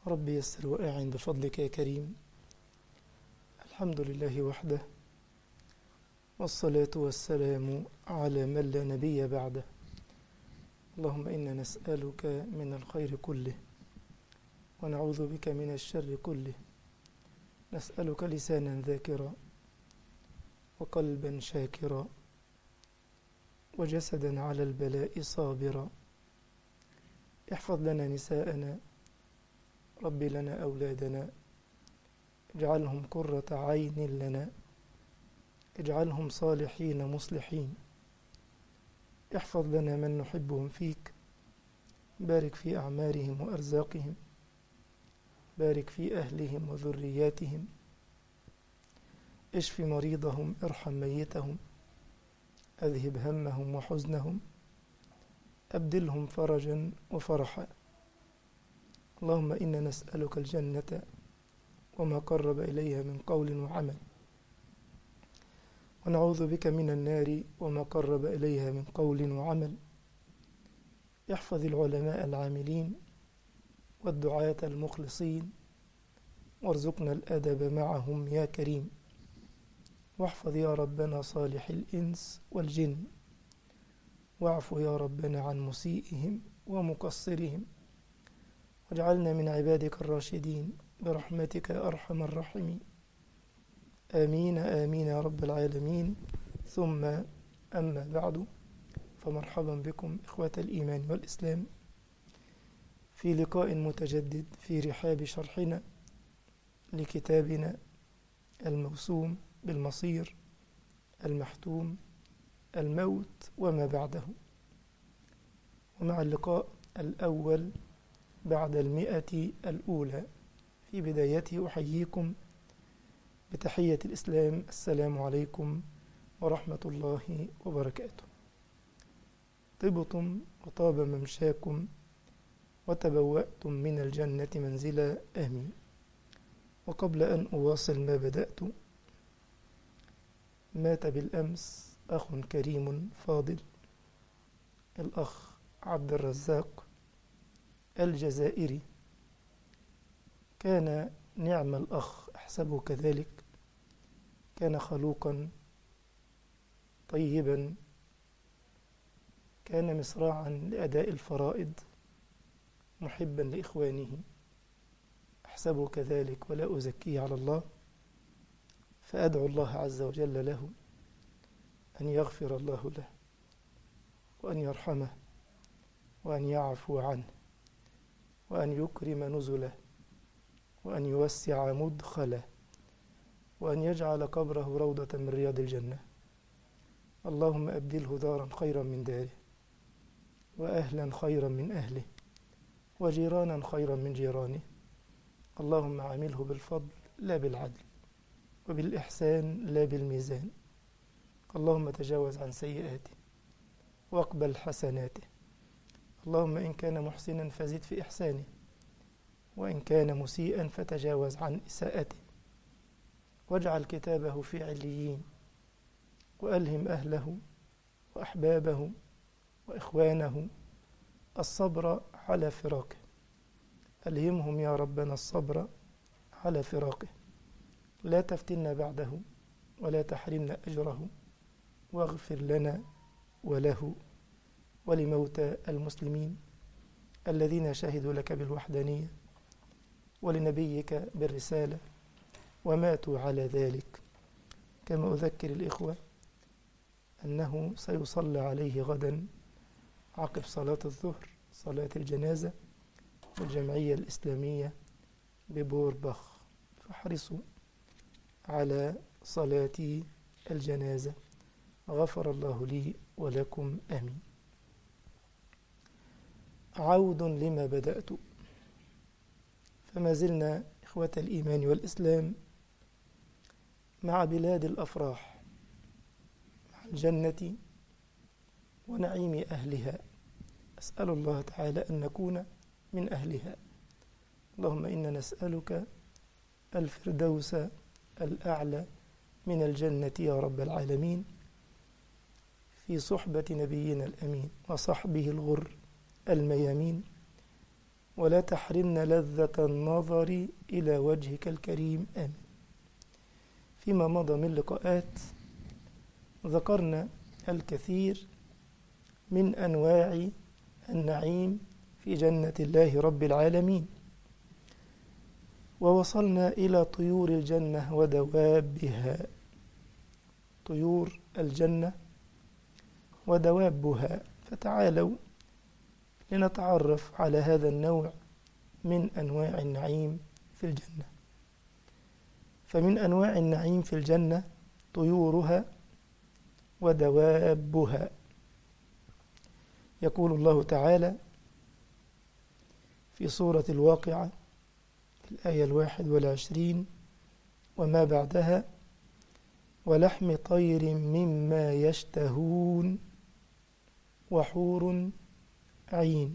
رب يسر وأعن بفضلك يا كريم الحمد لله وحده والصلاة والسلام على من لا نبي بعده اللهم إنا نسألك من الخير كله ونعوذ بك من الشر كله نسألك لسانا ذاكرا وقلبا شاكرا وجسدا على البلاء صابرا احفظ لنا نساءنا رب لنا أولادنا اجعلهم قرة عين لنا اجعلهم صالحين مصلحين احفظ لنا من نحبهم فيك بارك في أعمارهم وأرزاقهم بارك في أهلهم وذرياتهم اشف مريضهم ارحم ميتهم أذهب همهم وحزنهم أبدلهم فرجا وفرحا اللهم إنا نسألك الجنة وما قرب إليها من قول وعمل ونعوذ بك من النار وما قرب إليها من قول وعمل احفظ العلماء العاملين والدعاة المخلصين وارزقنا الأدب معهم يا كريم واحفظ يا ربنا صالح الإنس والجن واعف يا ربنا عن مسيئهم ومقصرهم واجعلنا من عبادك الراشدين برحمتك يا أرحم الراحمين آمين آمين يا رب العالمين ثم أما بعد فمرحبا بكم إخوة الإيمان والإسلام في لقاء متجدد في رحاب شرحنا لكتابنا الموسوم بالمصير المحتوم الموت وما بعده ومع اللقاء الأول بعد المئة الأولى في بدايته أحييكم بتحية الإسلام السلام عليكم ورحمة الله وبركاته طبتم وطاب ممشاكم وتبوأتم من الجنة منزلا آمين وقبل أن أواصل ما بدأت مات بالأمس أخ كريم فاضل الأخ عبد الرزاق الجزائري كان نعم الأخ أحسبه كذلك كان خلوقا طيبا كان مصراعا لأداء الفرائض محبا لإخوانه أحسبه كذلك ولا أزكيه على الله فأدعو الله عز وجل له أن يغفر الله له وأن يرحمه وأن يعفو عنه وأن يكرم نزله وأن يوسع مدخله وأن يجعل قبره روضة من رياض الجنة اللهم أبدله دارا خيرا من داره وأهلا خيرا من أهله وجيرانا خيرا من جيرانه اللهم عامله بالفضل لا بالعدل وبالإحسان لا بالميزان اللهم تجاوز عن سيئاته واقبل حسناته اللهم إن كان محسنا فزد في إحسانه وإن كان مسيئا فتجاوز عن إساءته واجعل كتابه في عليين وألهم أهله وأحبابه وإخوانه الصبر على فراقه ألهمهم يا ربنا الصبر على فراقه لا تفتنا بعده ولا تحرمنا أجره واغفر لنا وله ولموتى المسلمين الذين شهدوا لك بالوحدانية ولنبيك بالرسالة وماتوا على ذلك كما أذكر الإخوة أنه سيصلى عليه غدا عقب صلاة الظهر صلاة الجنازة والجمعية الإسلامية ببوربخ فاحرصوا على صلاة الجنازة غفر الله لي ولكم آمين عود لما بدأت فما زلنا إخوة الإيمان والإسلام مع بلاد الأفراح مع الجنة ونعيم أهلها أسأل الله تعالى أن نكون من أهلها اللهم إنا نسألك الفردوس الأعلى من الجنة يا رب العالمين في صحبة نبينا الأمين وصحبه الغر الميامين ولا تحرمنا لذة النظر إلى وجهك الكريم آمين فيما مضى من لقاءات ذكرنا الكثير من أنواع النعيم في جنة الله رب العالمين ووصلنا إلى طيور الجنة ودوابها طيور الجنة ودوابها فتعالوا لنتعرف على هذا النوع من أنواع النعيم في الجنة فمن أنواع النعيم في الجنة طيورها ودوابها يقول الله تعالى في سورة الواقعة الآية الواحد والعشرين وما بعدها ولحم طير مما يشتهون وحور عين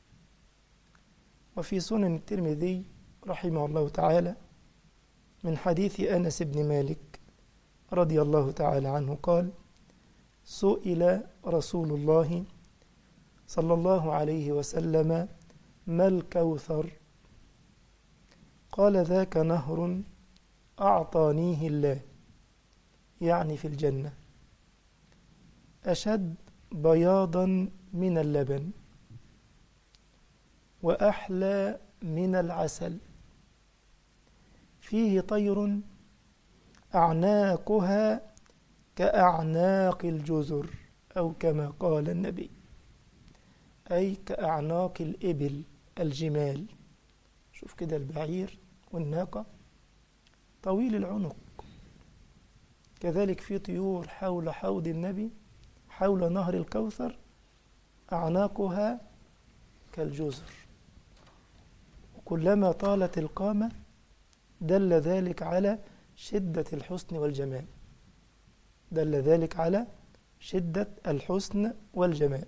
وفي سنن الترمذي رحمه الله تعالى من حديث أنس بن مالك رضي الله تعالى عنه قال سئل رسول الله صلى الله عليه وسلم ما الكوثر قال ذاك نهر أعطانيه الله يعني في الجنة أشد بياضا من اللبن وأحلى من العسل فيه طير أعناقها كأعناق الجزر أو كما قال النبي أي كأعناق الإبل الجمال شوف كده البعير والناقة طويل العنق كذلك في طيور حول حوض النبي حول نهر الكوثر أعناقها كالجزر وكلما طالت القامة دل ذلك على شدة الحسن والجمال دل ذلك على شدة الحسن والجمال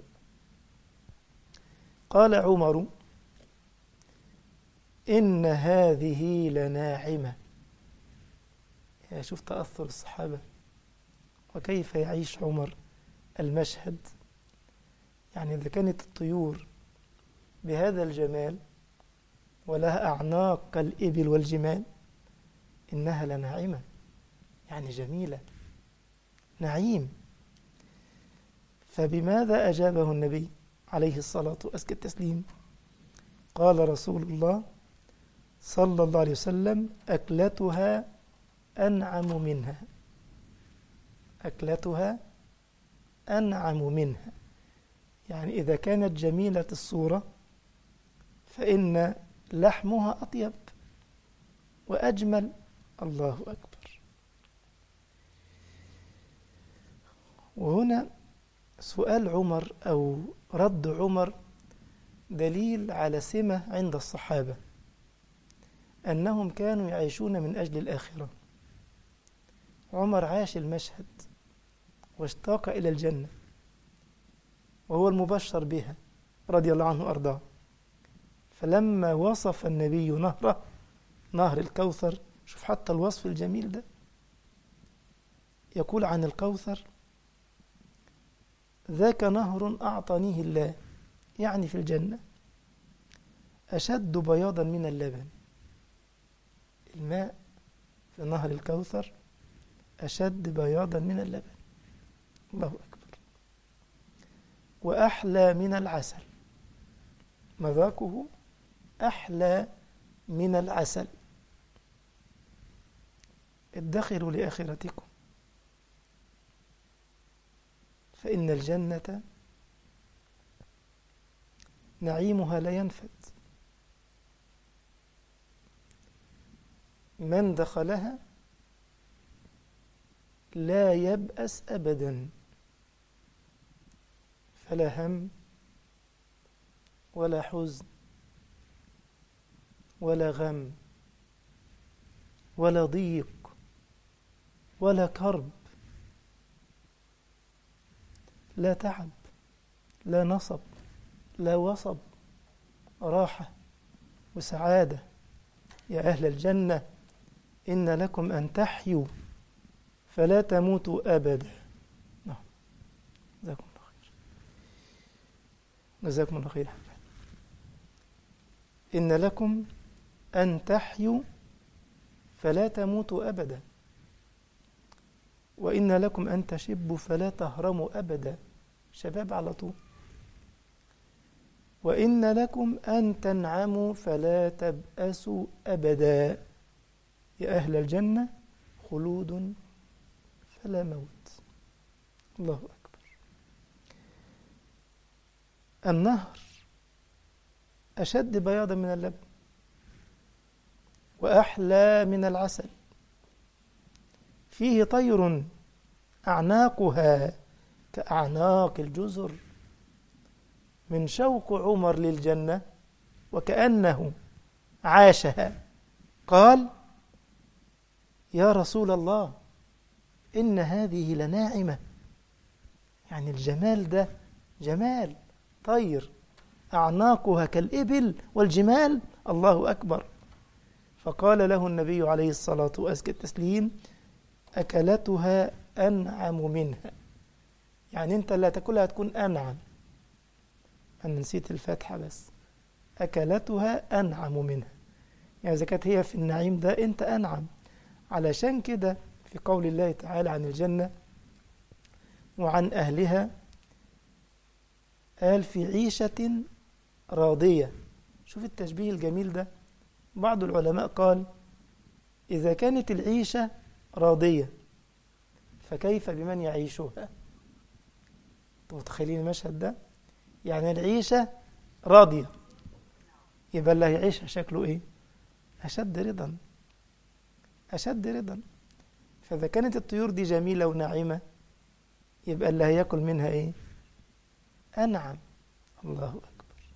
قال عمر إن هذه لناعمة يا شوف تأثر الصحابة وكيف يعيش عمر المشهد يعني إذا كانت الطيور بهذا الجمال ولها أعناق كالإبل والجمال إنها لناعمة يعني جميلة نعيم فبماذا أجابه النبي عليه الصلاة وأزكى التسليم قال رسول الله صلى الله عليه وسلم أكلتها أنعم منها أكلتها أنعم منها يعني إذا كانت جميلة الصورة فإن لحمها أطيب وأجمل الله أكبر وهنا سؤال عمر أو رد عمر دليل على سمة عند الصحابة أنهم كانوا يعيشون من أجل الآخرة عمر عاش المشهد واشتاق إلى الجنة وهو المبشر بها رضي الله عنه وأرضاه فلما وصف النبي نهره نهر الكوثر شوف حتى الوصف الجميل ده يقول عن الكوثر ذاك نهر أعطانيه الله يعني في الجنة أشد بياضا من اللبن الماء في نهر الكوثر أشد بياضا من اللبن الله أكبر وأحلى من العسل مذاقه أحلى من العسل ادخروا لآخرتكم فإن الجنة نعيمها لا ينفد من دخلها لا يبأس أبدا فلا هم ولا حزن ولا غم ولا ضيق ولا كرب لا تعب لا نصب لا وصب راحة وسعادة يا أهل الجنة إن لكم أن تحيوا فلا تموتوا أبدا نعم جزاكم الله خير جزاكم الله خير إن لكم أن تحيوا فلا تموتوا أبدا وإن لكم أن تشبوا فلا تهرموا أبدا شباب على طول وإن لكم أن تنعموا فلا تبأسوا أبدا يا أهل الجنة خلود فلا موت الله أكبر النهر أشد بياضا من اللبن وأحلى من العسل فيه طير أعناقها كأعناق الجزر من شوق عمر للجنة وكأنه عاشها قال يا رسول الله إن هذه لناعمة يعني الجمال ده جمال طير أعناقها كالإبل والجمال الله أكبر فقال له النبي عليه الصلاة وأزكى التسليم أكلتها أنعم منها يعني أنت لا تاكلها تكون أنعم أنا نسيت الفاتحة بس أكلتها أنعم منها يعني إذا كانت هي في النعيم ده أنت أنعم علشان كده في قول الله تعالى عن الجنة وعن أهلها قال في عيشة راضية شوف التشبيه الجميل ده بعض العلماء قال إذا كانت العيشة راضية فكيف بمن يعيشها انتوا متخيلين المشهد ده يعني العيشة راضية يبقى اللي هيعيشها شكله ايه أشد رضا أشد رضا فإذا كانت الطيور دي جميلة وناعمة يبقى اللي هياكل منها ايه أنعم الله أكبر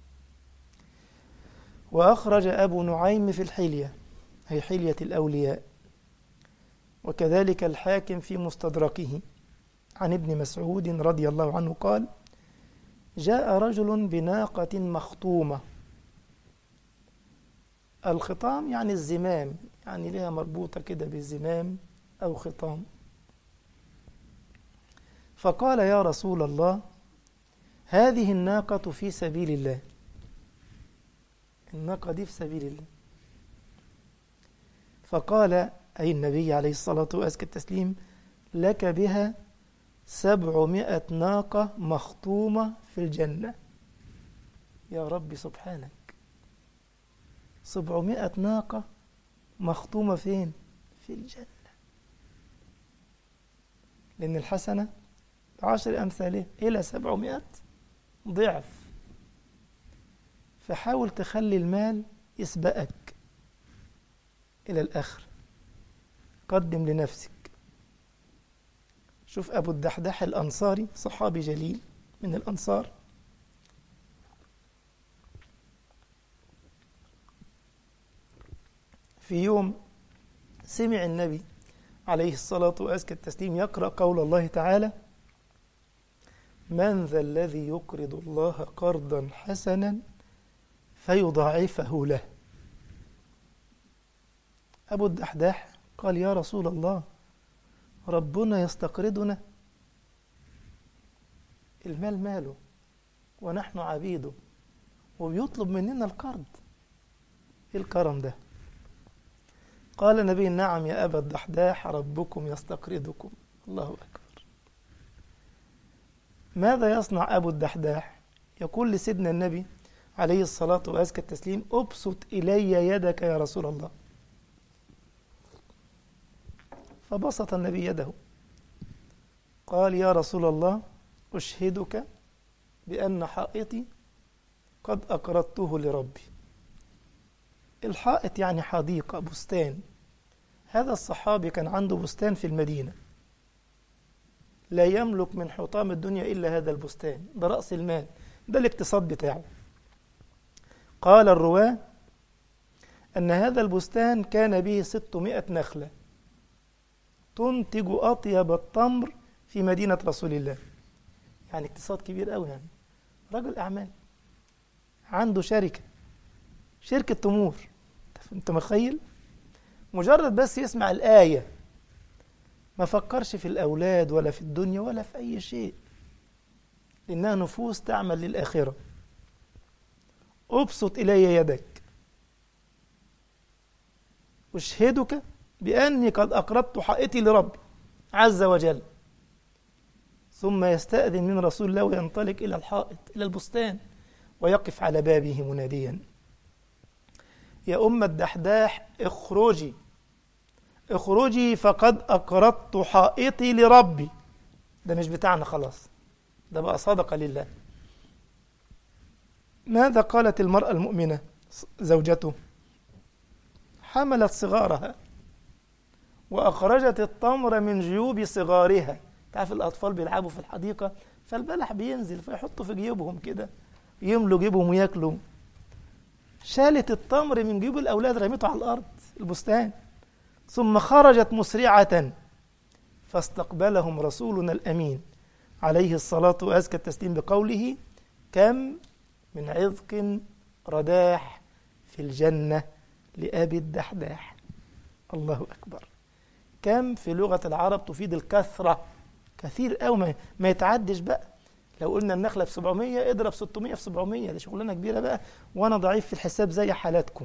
وأخرج أبو نعيم في الحلية هي حلية الأولياء وكذلك الحاكم في مستدركه عن ابن مسعود رضي الله عنه قال جاء رجل بناقة مخطومة الخطام يعني الزمام يعني لها مربوطة كده بالزمام أو خطام فقال يا رسول الله هذه الناقة في سبيل الله الناقة دي في سبيل الله فقال أي النبي عليه الصلاة وأزكى التسليم لك بها سبعمائة ناقة مخطومة في الجنة يا رب سبحانك سبعمائة ناقة مخطومة فين في الجنة لأن الحسنة بعشر أمثاله إلى سبعمائة ضعف فحاول تخلي المال يسبقك إلى الآخر قدم لنفسك شوف أبو الدحداح الأنصاري صحابي جليل من الأنصار في يوم سمع النبي عليه الصلاة وأزكى التسليم يقرأ قول الله تعالى من ذا الذي يقرض الله قرضا حسنا فيضاعفه له أبو الدحداح قال يا رسول الله ربنا يستقرضنا المال ماله ونحن عبيده وبيطلب مننا القرض ايه الكرم ده قال النبي نعم يا أبا الدحداح ربكم يستقرضكم الله أكبر ماذا يصنع أبو الدحداح يقول لسيدنا النبي عليه الصلاة وأزكى التسليم أبسط إلي يدك يا رسول الله فبسط النبي يده قال يا رسول الله أشهدك بأن حائطي قد أقرضته لربي الحائط يعني حديقة بستان هذا الصحابي كان عنده بستان في المدينة لا يملك من حطام الدنيا إلا هذا البستان ده رأس المال ده الاقتصاد بتاعه قال الرواة أن هذا البستان كان به ستمائة نخلة تنتج أطيب التمر في مدينة رسول الله يعني اقتصاد كبير قوي يعني رجل أعمال عنده شركة شركة تمور أنت متخيل مجرد بس يسمع الآية ما فكرش في الأولاد ولا في الدنيا ولا في أي شيء لأنها نفوس تعمل للآخرة أبسط إلي يدك أشهدك بأني قد أقرضت حائطي لربي عز وجل ثم يستأذن من رسول الله وينطلق إلى الحائط إلى البستان ويقف على بابه مناديا يا أم الدحداح اخرجي اخرجي فقد أقرضت حائطي لربي ده مش بتاعنا خلاص ده بقى صدقة لله ماذا قالت المرأة المؤمنة زوجته حملت صغارها وأخرجت التمر من جيوب صغارها تعرف الأطفال بيلعبوا في الحديقة فالبلح بينزل فيحطوا في جيوبهم كده يملوا جيبهم وياكلوا شالت التمر من جيوب الأولاد رميته على الأرض البستان ثم خرجت مسرعة فاستقبلهم رسولنا الأمين عليه الصلاة وأزكى التسليم بقوله كم من عذق رداح في الجنة لأبي الدحداح الله أكبر كم في لغة العرب تفيد الكثرة كثير قوي ما, ما يتعدش بقى لو قلنا النخلة ب 700 اضرب 600 في 700 دي شغلانة كبيرة بقى وأنا ضعيف في الحساب زي حالاتكم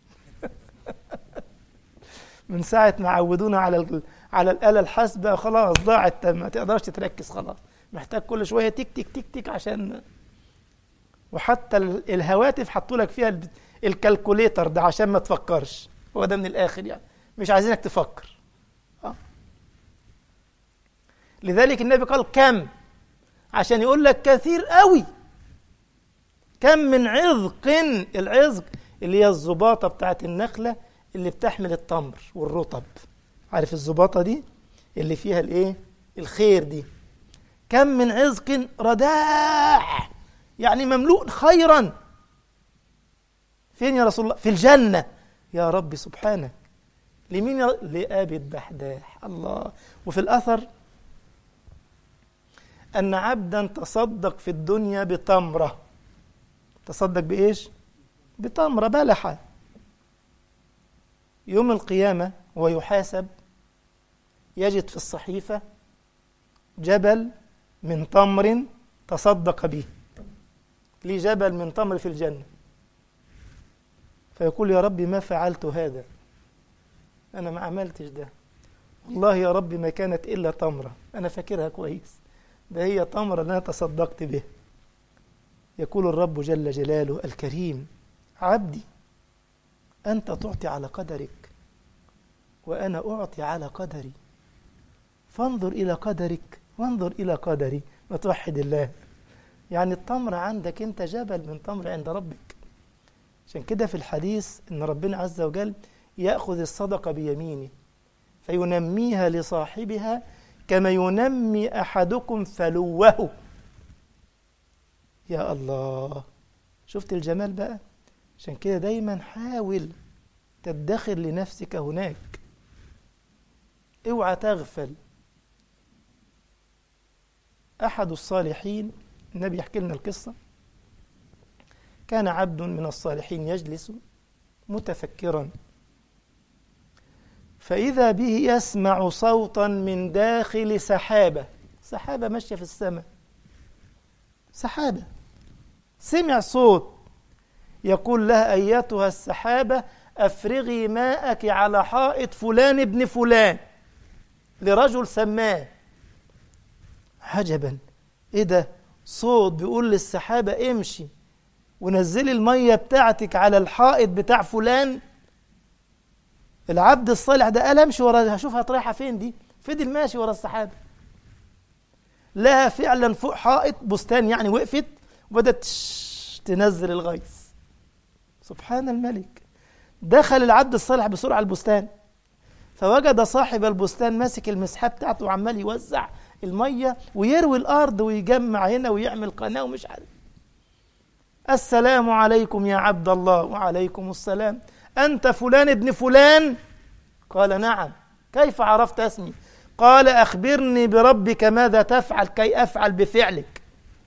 من ساعة ما عودونا على على الآلة الحاسبة خلاص ضاعت ما تقدرش تركز خلاص محتاج كل شوية تك تك تك تك عشان وحتى الهواتف حطوا لك فيها الكالكوليتر ده عشان ما تفكرش هو ده من الآخر يعني مش عايزينك تفكر أه؟ لذلك النبي قال كم عشان يقول لك كثير قوي كم من عذق العذق اللي هي الزباطة بتاعت النخلة اللي بتحمل التمر والرطب عارف الزباطة دي اللي فيها الايه الخير دي كم من عذق رداح يعني مملوء خيرا فين يا رسول الله في الجنة يا رب سبحانك لمين يا لأبي الدحداح الله وفي الأثر أن عبدا تصدق في الدنيا بتمرة تصدق بإيش بتمرة بلحة يوم القيامة ويحاسب يجد في الصحيفة جبل من تمر تصدق به لي جبل من تمر في الجنة فيقول يا ربي ما فعلت هذا أنا ما عملتش ده والله يا ربي ما كانت إلا تمرة أنا فاكرها كويس ده هي تمرة اللي أنا تصدقت به يقول الرب جل جلاله الكريم عبدي أنت تعطي على قدرك وأنا أعطي على قدري فانظر إلى قدرك وانظر إلى قدري وتوحد الله يعني التمر عندك أنت جبل من تمر عند ربك عشان كده في الحديث إن ربنا عز وجل يأخذ الصدقة بيمينه فينميها لصاحبها كما ينمي أحدكم فلوه يا الله شفت الجمال بقى عشان كده دايما حاول تدخر لنفسك هناك اوعى تغفل أحد الصالحين النبي يحكي لنا القصة كان عبد من الصالحين يجلس متفكرا فإذا به يسمع صوتا من داخل سحابة سحابة ماشية في السماء سحابة سمع صوت يقول لها أيتها السحابة أفرغي ماءك على حائط فلان ابن فلان لرجل سماه عجبا ايه ده صوت بيقول للسحابة امشي ونزلي المية بتاعتك على الحائط بتاع فلان العبد الصالح ده قال امشي ورا هشوفها رايحة فين دي فضل ماشي ورا السحابة لها فعلا فوق حائط بستان يعني وقفت وبدأت تنزل الغيث سبحان الملك دخل العبد الصالح بسرعة البستان فوجد صاحب البستان ماسك المسحاب بتاعته وعمال يوزع المية ويروي الأرض ويجمع هنا ويعمل قناة ومش عارف السلام عليكم يا عبد الله وعليكم السلام أنت فلان ابن فلان قال نعم كيف عرفت اسمي قال أخبرني بربك ماذا تفعل كي أفعل بفعلك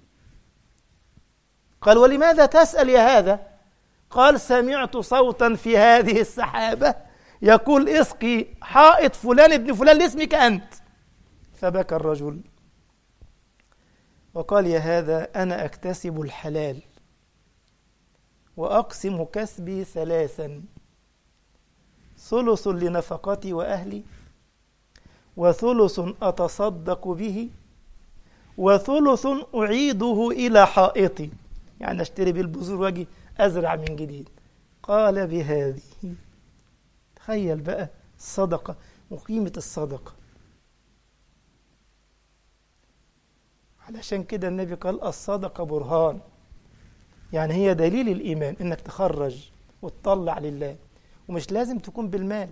قال ولماذا تسأل يا هذا قال سمعت صوتا في هذه السحابة يقول اسقي حائط فلان ابن فلان لاسمك أنت فبكى الرجل وقال يا هذا أنا أكتسب الحلال وأقسم كسبي ثلاثا ثلث لنفقتي وأهلي وثلث أتصدق به وثلث أعيده إلى حائطي يعني أشتري بالبذور وأجي أزرع من جديد قال بهذه تخيل بقى الصدقة وقيمة الصدقة علشان كده النبي قال الصدقة برهان يعني هي دليل الإيمان إنك تخرج وتطلع لله ومش لازم تكون بالمال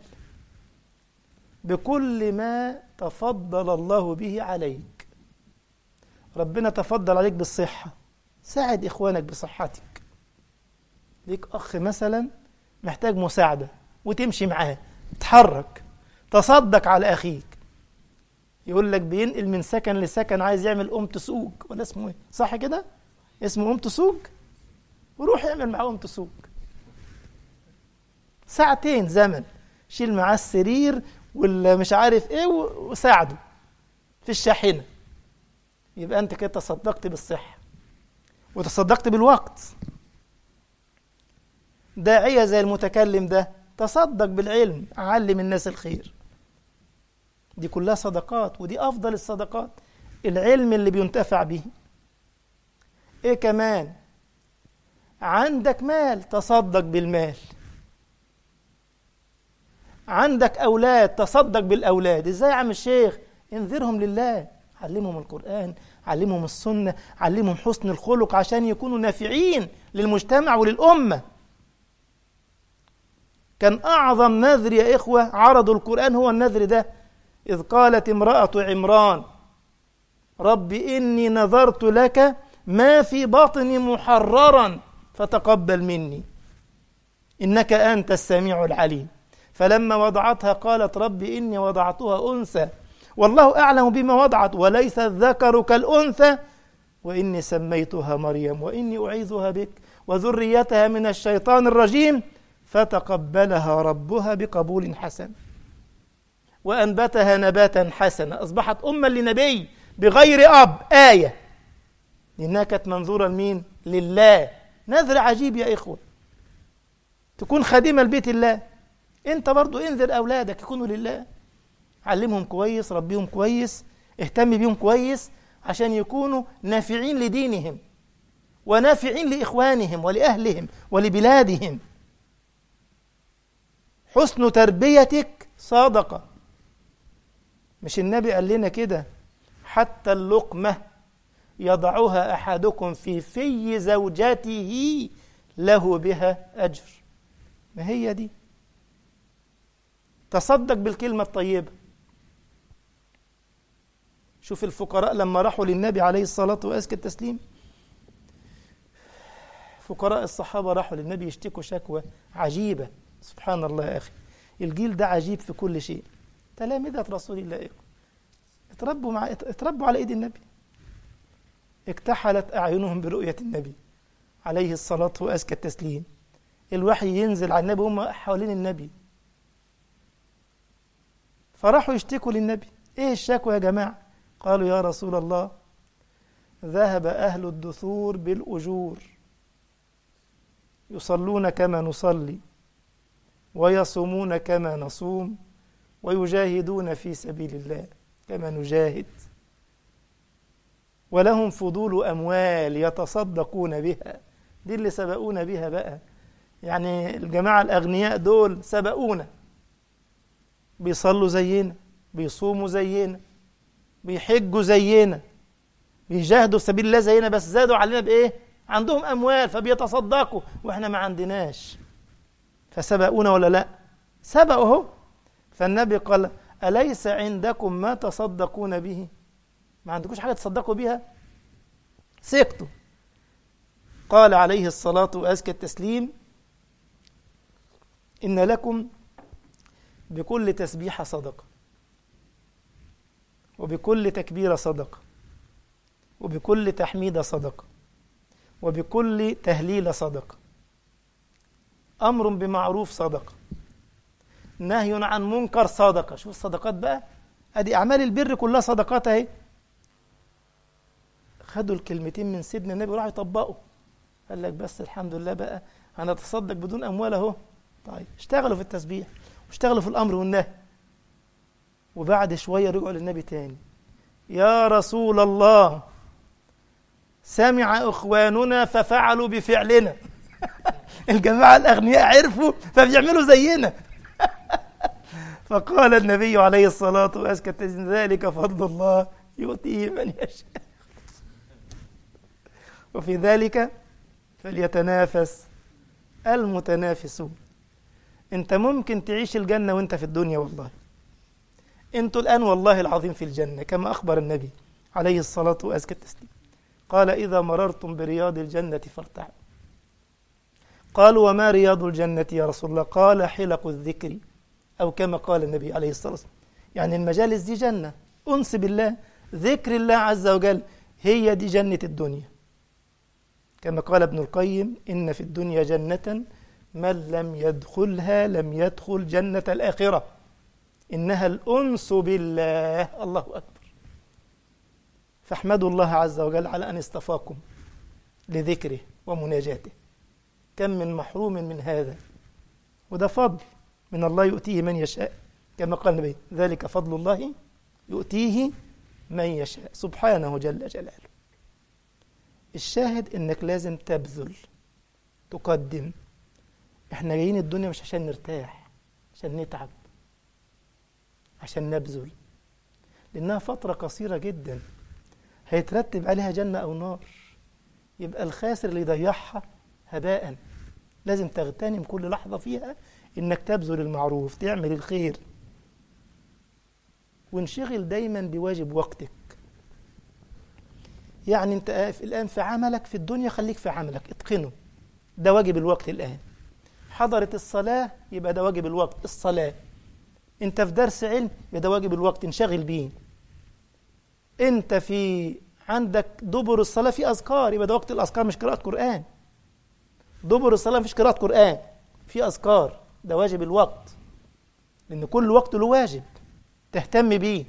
بكل ما تفضل الله به عليك ربنا تفضل عليك بالصحة ساعد إخوانك بصحتك ليك أخ مثلا محتاج مساعدة وتمشي معاه تحرك تصدق على أخيك يقول لك بينقل من سكن لسكن عايز يعمل أم تسوق ولا اسمه ايه صح كده اسمه أم تسوق وروح يعمل معاه أم تسوق ساعتين زمن شيل معاه السرير ولا مش عارف ايه وساعده في الشاحنة يبقى انت كده تصدقت بالصحة وتصدقت بالوقت داعية زي المتكلم ده تصدق بالعلم علم الناس الخير دي كلها صدقات ودي أفضل الصدقات العلم اللي بينتفع به إيه كمان عندك مال تصدق بالمال عندك أولاد تصدق بالأولاد إزاي يا عم الشيخ انذرهم لله علمهم القرآن علمهم السنة علمهم حسن الخلق عشان يكونوا نافعين للمجتمع وللأمة كان أعظم نذر يا إخوة عرضوا القرآن هو النذر ده إذ قالت امرأة عمران رب إني نذرت لك ما في بطني محررا فتقبل مني إنك أنت السميع العليم فلما وضعتها قالت رب إني وضعتها أنثى والله أعلم بما وضعت وليس الذكر كالأنثى وإني سميتها مريم وإني أعيذها بك وذريتها من الشيطان الرجيم فتقبلها ربها بقبول حسن وأنبتها نباتا حسنا أصبحت أما لنبي بغير أب آية لأنها كانت منظورة لمين؟ لله نذر عجيب يا إخوة تكون خادمة لبيت الله أنت برضو انذر أولادك يكونوا لله علمهم كويس ربيهم كويس اهتم بيهم كويس عشان يكونوا نافعين لدينهم ونافعين لإخوانهم ولأهلهم ولبلادهم حسن تربيتك صادقة مش النبي قال لنا كده حتى اللقمة يضعها أحدكم في في زوجته له بها أجر ما هي دي تصدق بالكلمة الطيبة شوف الفقراء لما راحوا للنبي عليه الصلاة وأزكى التسليم فقراء الصحابة راحوا للنبي يشتكوا شكوى عجيبة سبحان الله يا أخي الجيل ده عجيب في كل شيء تلامذة رسول الله إيه؟ اتربوا مع اتربوا على ايد النبي اكتحلت اعينهم برؤيه النبي عليه الصلاه وازكى التسليم الوحي ينزل على النبي هم حوالين النبي فراحوا يشتكوا للنبي ايه الشكوى يا جماعه قالوا يا رسول الله ذهب اهل الدثور بالاجور يصلون كما نصلي ويصومون كما نصوم ويجاهدون في سبيل الله كما نجاهد ولهم فضول أموال يتصدقون بها دي اللي سبقونا بها بقى يعني الجماعة الأغنياء دول سبقونا بيصلوا زينا بيصوموا زينا بيحجوا زينا بيجاهدوا في سبيل الله زينا بس زادوا علينا بإيه؟ عندهم أموال فبيتصدقوا وإحنا ما عندناش فسبقونا ولا لا؟ سبقوا اهو فالنبي قال أليس عندكم ما تصدقون به ما عندكوش حاجة تصدقوا بها سكتوا قال عليه الصلاة وأزكى التسليم إن لكم بكل تسبيحة صدقة وبكل تكبيرة صدقة وبكل تحميدة صدقة وبكل تهليل صدقة أمر بمعروف صدقة نهي عن منكر صدقة شوف الصدقات بقى ادي اعمال البر كلها صدقات اهي خدوا الكلمتين من سيدنا النبي وراحوا يطبقوا قال لك بس الحمد لله بقى هنتصدق بدون اموال اهو طيب اشتغلوا في التسبيح واشتغلوا في الأمر والنهي وبعد شوية رجعوا للنبي تاني يا رسول الله سمع إخواننا ففعلوا بفعلنا الجماعة الأغنياء عرفوا فبيعملوا زينا فقال النبي عليه الصلاة والسلام ذلك فضل الله يؤتيه من يشاء وفي ذلك فليتنافس المتنافسون انت ممكن تعيش الجنة وانت في الدنيا والله انتوا الآن والله العظيم في الجنة كما أخبر النبي عليه الصلاة وأزكى التسليم قال إذا مررتم برياض الجنة فارتعوا قالوا وما رياض الجنة يا رسول الله قال حلق الذكر أو كما قال النبي عليه الصلاة والسلام يعني المجالس دي جنة أنس بالله ذكر الله عز وجل هي دي جنة الدنيا كما قال ابن القيم إن في الدنيا جنة من لم يدخلها لم يدخل جنة الآخرة إنها الأنس بالله الله أكبر فاحمدوا الله عز وجل على أن اصطفاكم لذكره ومناجاته كم من محروم من هذا وده فضل من الله يؤتيه من يشاء كما قال النبي ذلك فضل الله يؤتيه من يشاء سبحانه جل جلاله الشاهد انك لازم تبذل تقدم احنا جايين الدنيا مش عشان نرتاح عشان نتعب عشان نبذل لانها فتره قصيره جدا هيترتب عليها جنه او نار يبقى الخاسر اللي يضيعها هباء لازم تغتنم كل لحظه فيها انك تبذل المعروف تعمل الخير وانشغل دايما بواجب وقتك يعني انت الان في عملك في الدنيا خليك في عملك اتقنه ده واجب الوقت الان حضرت الصلاه يبقى ده واجب الوقت الصلاه انت في درس علم يبقى ده واجب الوقت انشغل بيه انت في عندك دبر الصلاه في اذكار يبقى ده وقت الاذكار مش قراءه قران دبر الصلاه مفيش قراءه قران في اذكار ده واجب الوقت لان كل وقت له واجب تهتم بيه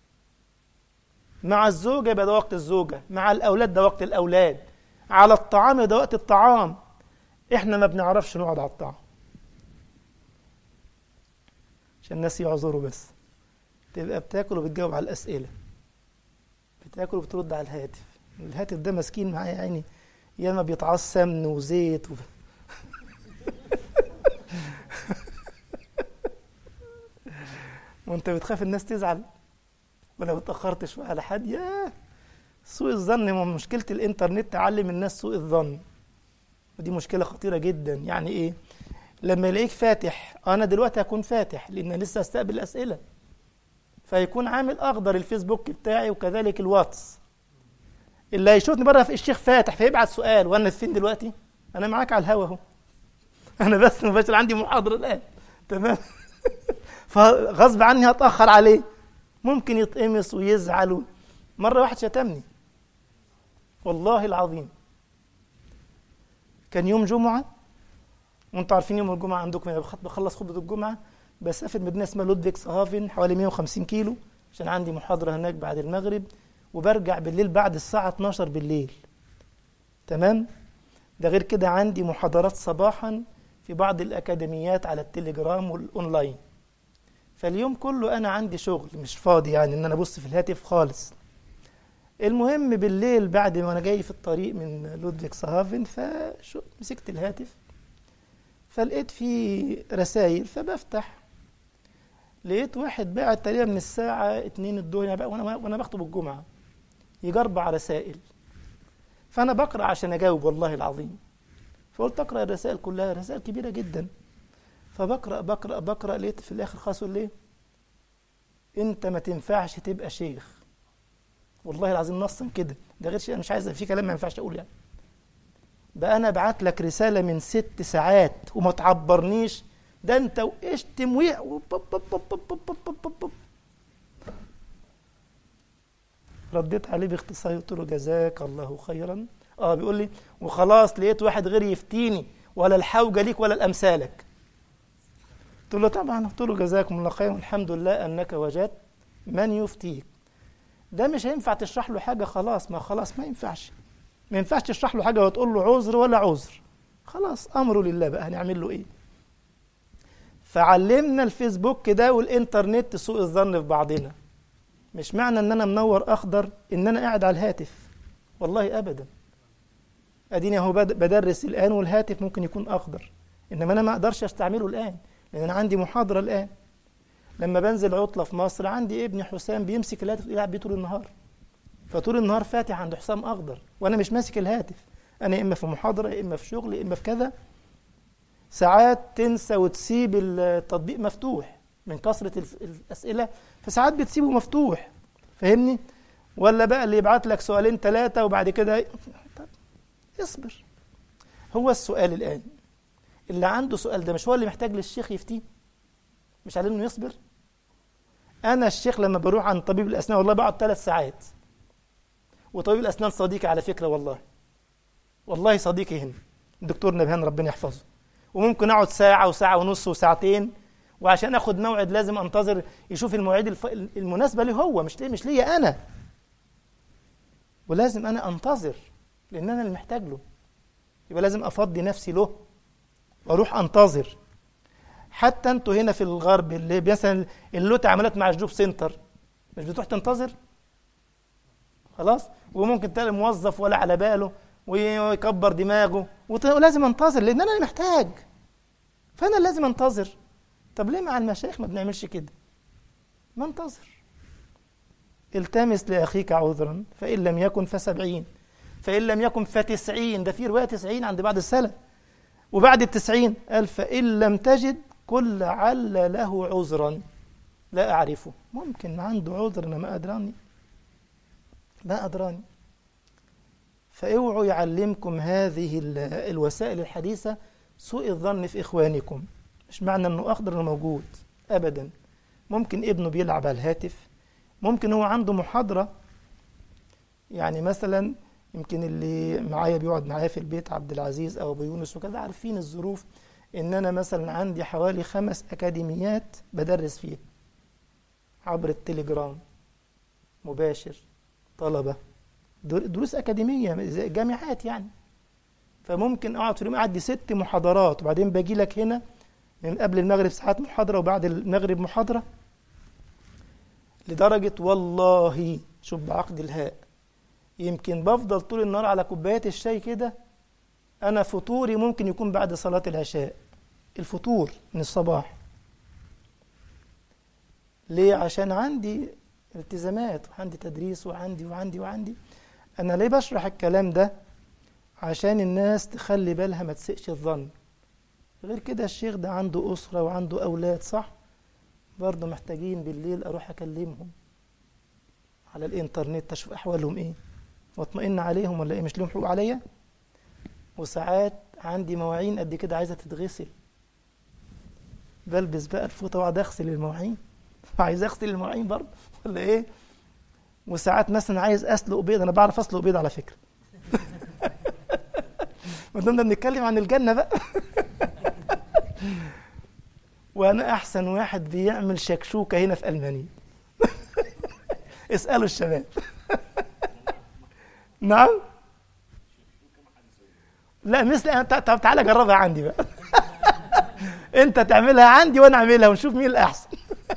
مع الزوجة يبقى ده وقت الزوجة مع الأولاد ده وقت الأولاد على الطعام ده وقت الطعام إحنا ما بنعرفش نقعد على الطعام عشان الناس يعذروا بس تبقى بتاكل وبتجاوب على الأسئلة بتاكل وبترد على الهاتف الهاتف ده مسكين معايا يعني ياما بيتعص سمن وزيت و... وانت بتخاف الناس تزعل ولو اتأخرت شوية على حد ياه سوء الظن ما مشكلة الإنترنت تعلم الناس سوء الظن ودي مشكلة خطيرة جدا يعني إيه لما يلاقيك فاتح أنا دلوقتي هكون فاتح لأن لسه هستقبل أسئلة فيكون عامل أخضر الفيسبوك بتاعي وكذلك الواتس اللي هيشوفني بره في الشيخ فاتح فيبعت سؤال وأنا فين دلوقتي أنا معاك على الهوا أهو أنا بس مباشر عندي محاضرة الآن تمام فغصب عني هتأخر عليه ممكن يتقمص ويزعل مرة واحد شتمني والله العظيم كان يوم جمعة وانتوا عارفين يوم الجمعة عندكم انا بخلص خطبة الجمعة بسافر مدينة اسمها لودفيكس هافن حوالي 150 كيلو عشان عندي محاضرة هناك بعد المغرب وبرجع بالليل بعد الساعة 12 بالليل تمام ده غير كده عندي محاضرات صباحا في بعض الأكاديميات على التليجرام والأونلاين فاليوم كله انا عندي شغل مش فاضي يعني ان انا ابص في الهاتف خالص المهم بالليل بعد ما انا جاي في الطريق من لودفيكس هافن فمسكت الهاتف فلقيت فيه رسائل فبفتح لقيت واحد بعت تقريبا من الساعة اتنين الظهر وانا وانا بخطب الجمعة يجي اربع رسائل فانا بقرا عشان اجاوب والله العظيم فقلت اقرا الرسائل كلها رسائل كبيرة جدا فبقرا بقرا بقرا لقيت في الاخر خلاص ليه انت ما تنفعش تبقى شيخ والله العظيم نصا كده ده غير شيء انا مش عايز في كلام ما ينفعش اقول يعني بقى انا ابعت لك رساله من ست ساعات وما تعبرنيش ده انت واشتم ويع رديت عليه باختصار قلت له جزاك الله خيرا اه بيقول لي وخلاص لقيت واحد غير يفتيني ولا الحوجه ليك ولا الامثالك قلت له طبعا قلت له جزاكم الله خيرا الحمد لله انك وجدت من يفتيك ده مش هينفع تشرح له حاجه خلاص ما خلاص ما ينفعش ما ينفعش تشرح له حاجه وتقول له عذر ولا عذر خلاص امره لله بقى هنعمل له ايه فعلمنا الفيسبوك ده والإنترنت سوء الظن في بعضنا مش معنى ان انا منور اخضر ان انا قاعد على الهاتف والله ابدا اديني اهو بدرس الان والهاتف ممكن يكون اخضر انما انا ما اقدرش استعمله الان لان انا عندي محاضره الان لما بنزل عطله في مصر عندي ابني حسام بيمسك الهاتف يلعب بيه طول النهار فطول النهار فاتح عند حسام اخضر وانا مش ماسك الهاتف انا يا اما في محاضره يا اما في شغل يا اما في كذا ساعات تنسى وتسيب التطبيق مفتوح من كثره الاسئله فساعات بتسيبه مفتوح فاهمني ولا بقى اللي يبعت لك سؤالين ثلاثه وبعد كده طب اصبر هو السؤال الان اللي عنده سؤال ده مش هو اللي محتاج للشيخ يفتيه مش عليه انه يصبر انا الشيخ لما بروح عند طبيب الاسنان والله بقعد ثلاث ساعات وطبيب الاسنان صديقي على فكره والله والله صديقي هنا الدكتور نبهان ربنا يحفظه وممكن اقعد ساعه وساعه ونص وساعتين وعشان اخد موعد لازم انتظر يشوف المواعيد الف... المناسبه ليه هو مش ليه مش ليا انا ولازم انا انتظر لان انا اللي محتاج له يبقى لازم افضي نفسي له واروح انتظر حتى انتوا هنا في الغرب اللي مثلا اللوت عملت مع جوب سنتر مش بتروح تنتظر خلاص وممكن تلاقي موظف ولا على باله ويكبر دماغه ولازم انتظر لان انا اللي محتاج فانا لازم انتظر طب ليه مع المشايخ ما بنعملش كده ما انتظر التمس لأخيك عذرا فإن لم يكن فسبعين فإن لم يكن فتسعين ده في رواية تسعين عند بعض السلف وبعد التسعين قال فإن لم تجد كل عل له عذرا لا أعرفه ممكن ما عنده عذر أنا ما أدراني ما أدراني فاوعوا يعلمكم هذه الوسائل الحديثة سوء الظن في إخوانكم مش معنى أنه أخضر أنه موجود أبدا ممكن ابنه بيلعب على الهاتف ممكن هو عنده محاضرة يعني مثلا يمكن اللي معايا بيقعد معايا في البيت عبد العزيز أو أبو يونس وكذا عارفين الظروف إن أنا مثلا عندي حوالي خمس أكاديميات بدرس فيها عبر التليجرام مباشر طلبة دروس أكاديمية جامعات يعني فممكن أقعد في اليوم أعدي ست محاضرات وبعدين باجي لك هنا من قبل المغرب ساعات محاضرة وبعد المغرب محاضرة لدرجة والله شوف بعقد الهاء يمكن بفضل طول النهار على كوبايات الشاي كده أنا فطوري ممكن يكون بعد صلاة العشاء الفطور من الصباح ليه عشان عندي التزامات وعندي تدريس وعندي وعندي وعندي أنا ليه بشرح الكلام ده عشان الناس تخلي بالها ما تسئش الظن غير كده الشيخ ده عنده أسرة وعنده أولاد صح برضه محتاجين بالليل أروح أكلمهم على الإنترنت أشوف أحوالهم إيه واطمئن عليهم ولا إيه مش لهم حقوق عليا وساعات عندي مواعين قد كده عايزة تتغسل بلبس بقى الفوطة وأقعد أغسل المواعين عايز أغسل المواعين برضه ولا إيه وساعات مثلا عايز أسلق بيض أنا بعرف أسلق بيض على فكرة ما دمنا بنتكلم عن الجنة بقى وانا احسن واحد بيعمل شكشوكه هنا في المانيا اسالوا الشباب نعم لا مثل طب تعالى جربها عندي بقى انت تعملها عندي وانا اعملها ونشوف مين الاحسن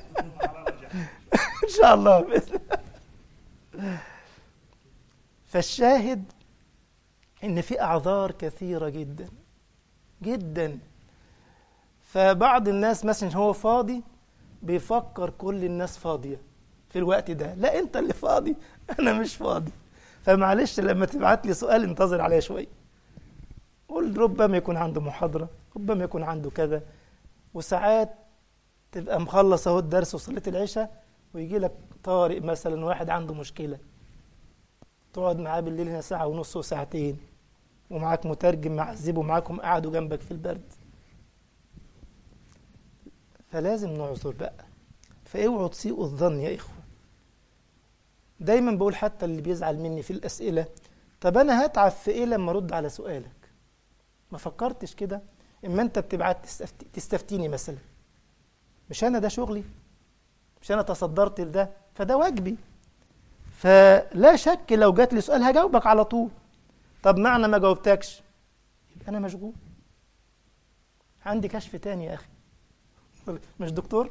ان شاء الله باذن فالشاهد ان في اعذار كثيره جدا جدا فبعض الناس مثلا هو فاضي بيفكر كل الناس فاضيه في الوقت ده لا انت اللي فاضي انا مش فاضي فمعلش لما تبعت لي سؤال انتظر عليا شويه قول ربما يكون عنده محاضره ربما يكون عنده كذا وساعات تبقى مخلص اهو الدرس وصليت العشاء ويجي لك طارق مثلا واحد عنده مشكله تقعد معاه بالليل هنا ساعه ونص وساعتين ومعاك مترجم معذبه معاكم قعدوا جنبك في البرد فلازم نعذر بقى فاوعوا تسيئوا الظن يا إخوة دايما بقول حتى اللي بيزعل مني في الأسئلة طب أنا هتعب في إيه لما أرد على سؤالك ما فكرتش كده إما أنت بتبعت تستفتي تستفتيني مثلا مش أنا ده شغلي مش أنا تصدرت لده فده واجبي فلا شك لو جات لي سؤال هجاوبك على طول طب معنى ما جاوبتكش يبقى أنا مشغول عندي كشف تاني يا أخي مش دكتور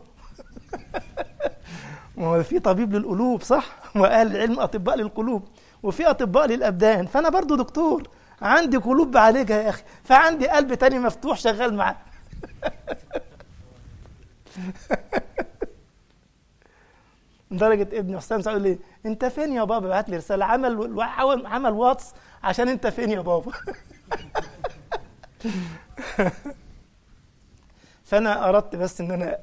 ما هو في طبيب للقلوب صح واهل العلم اطباء للقلوب وفي اطباء للابدان فانا برضو دكتور عندي قلوب بعالجها يا اخي فعندي قلب تاني مفتوح شغال معاه لدرجة ابن حسام سعود لي انت فين يا بابا بعت لي رسالة عمل عمل واتس عشان انت فين يا بابا فانا اردت بس ان انا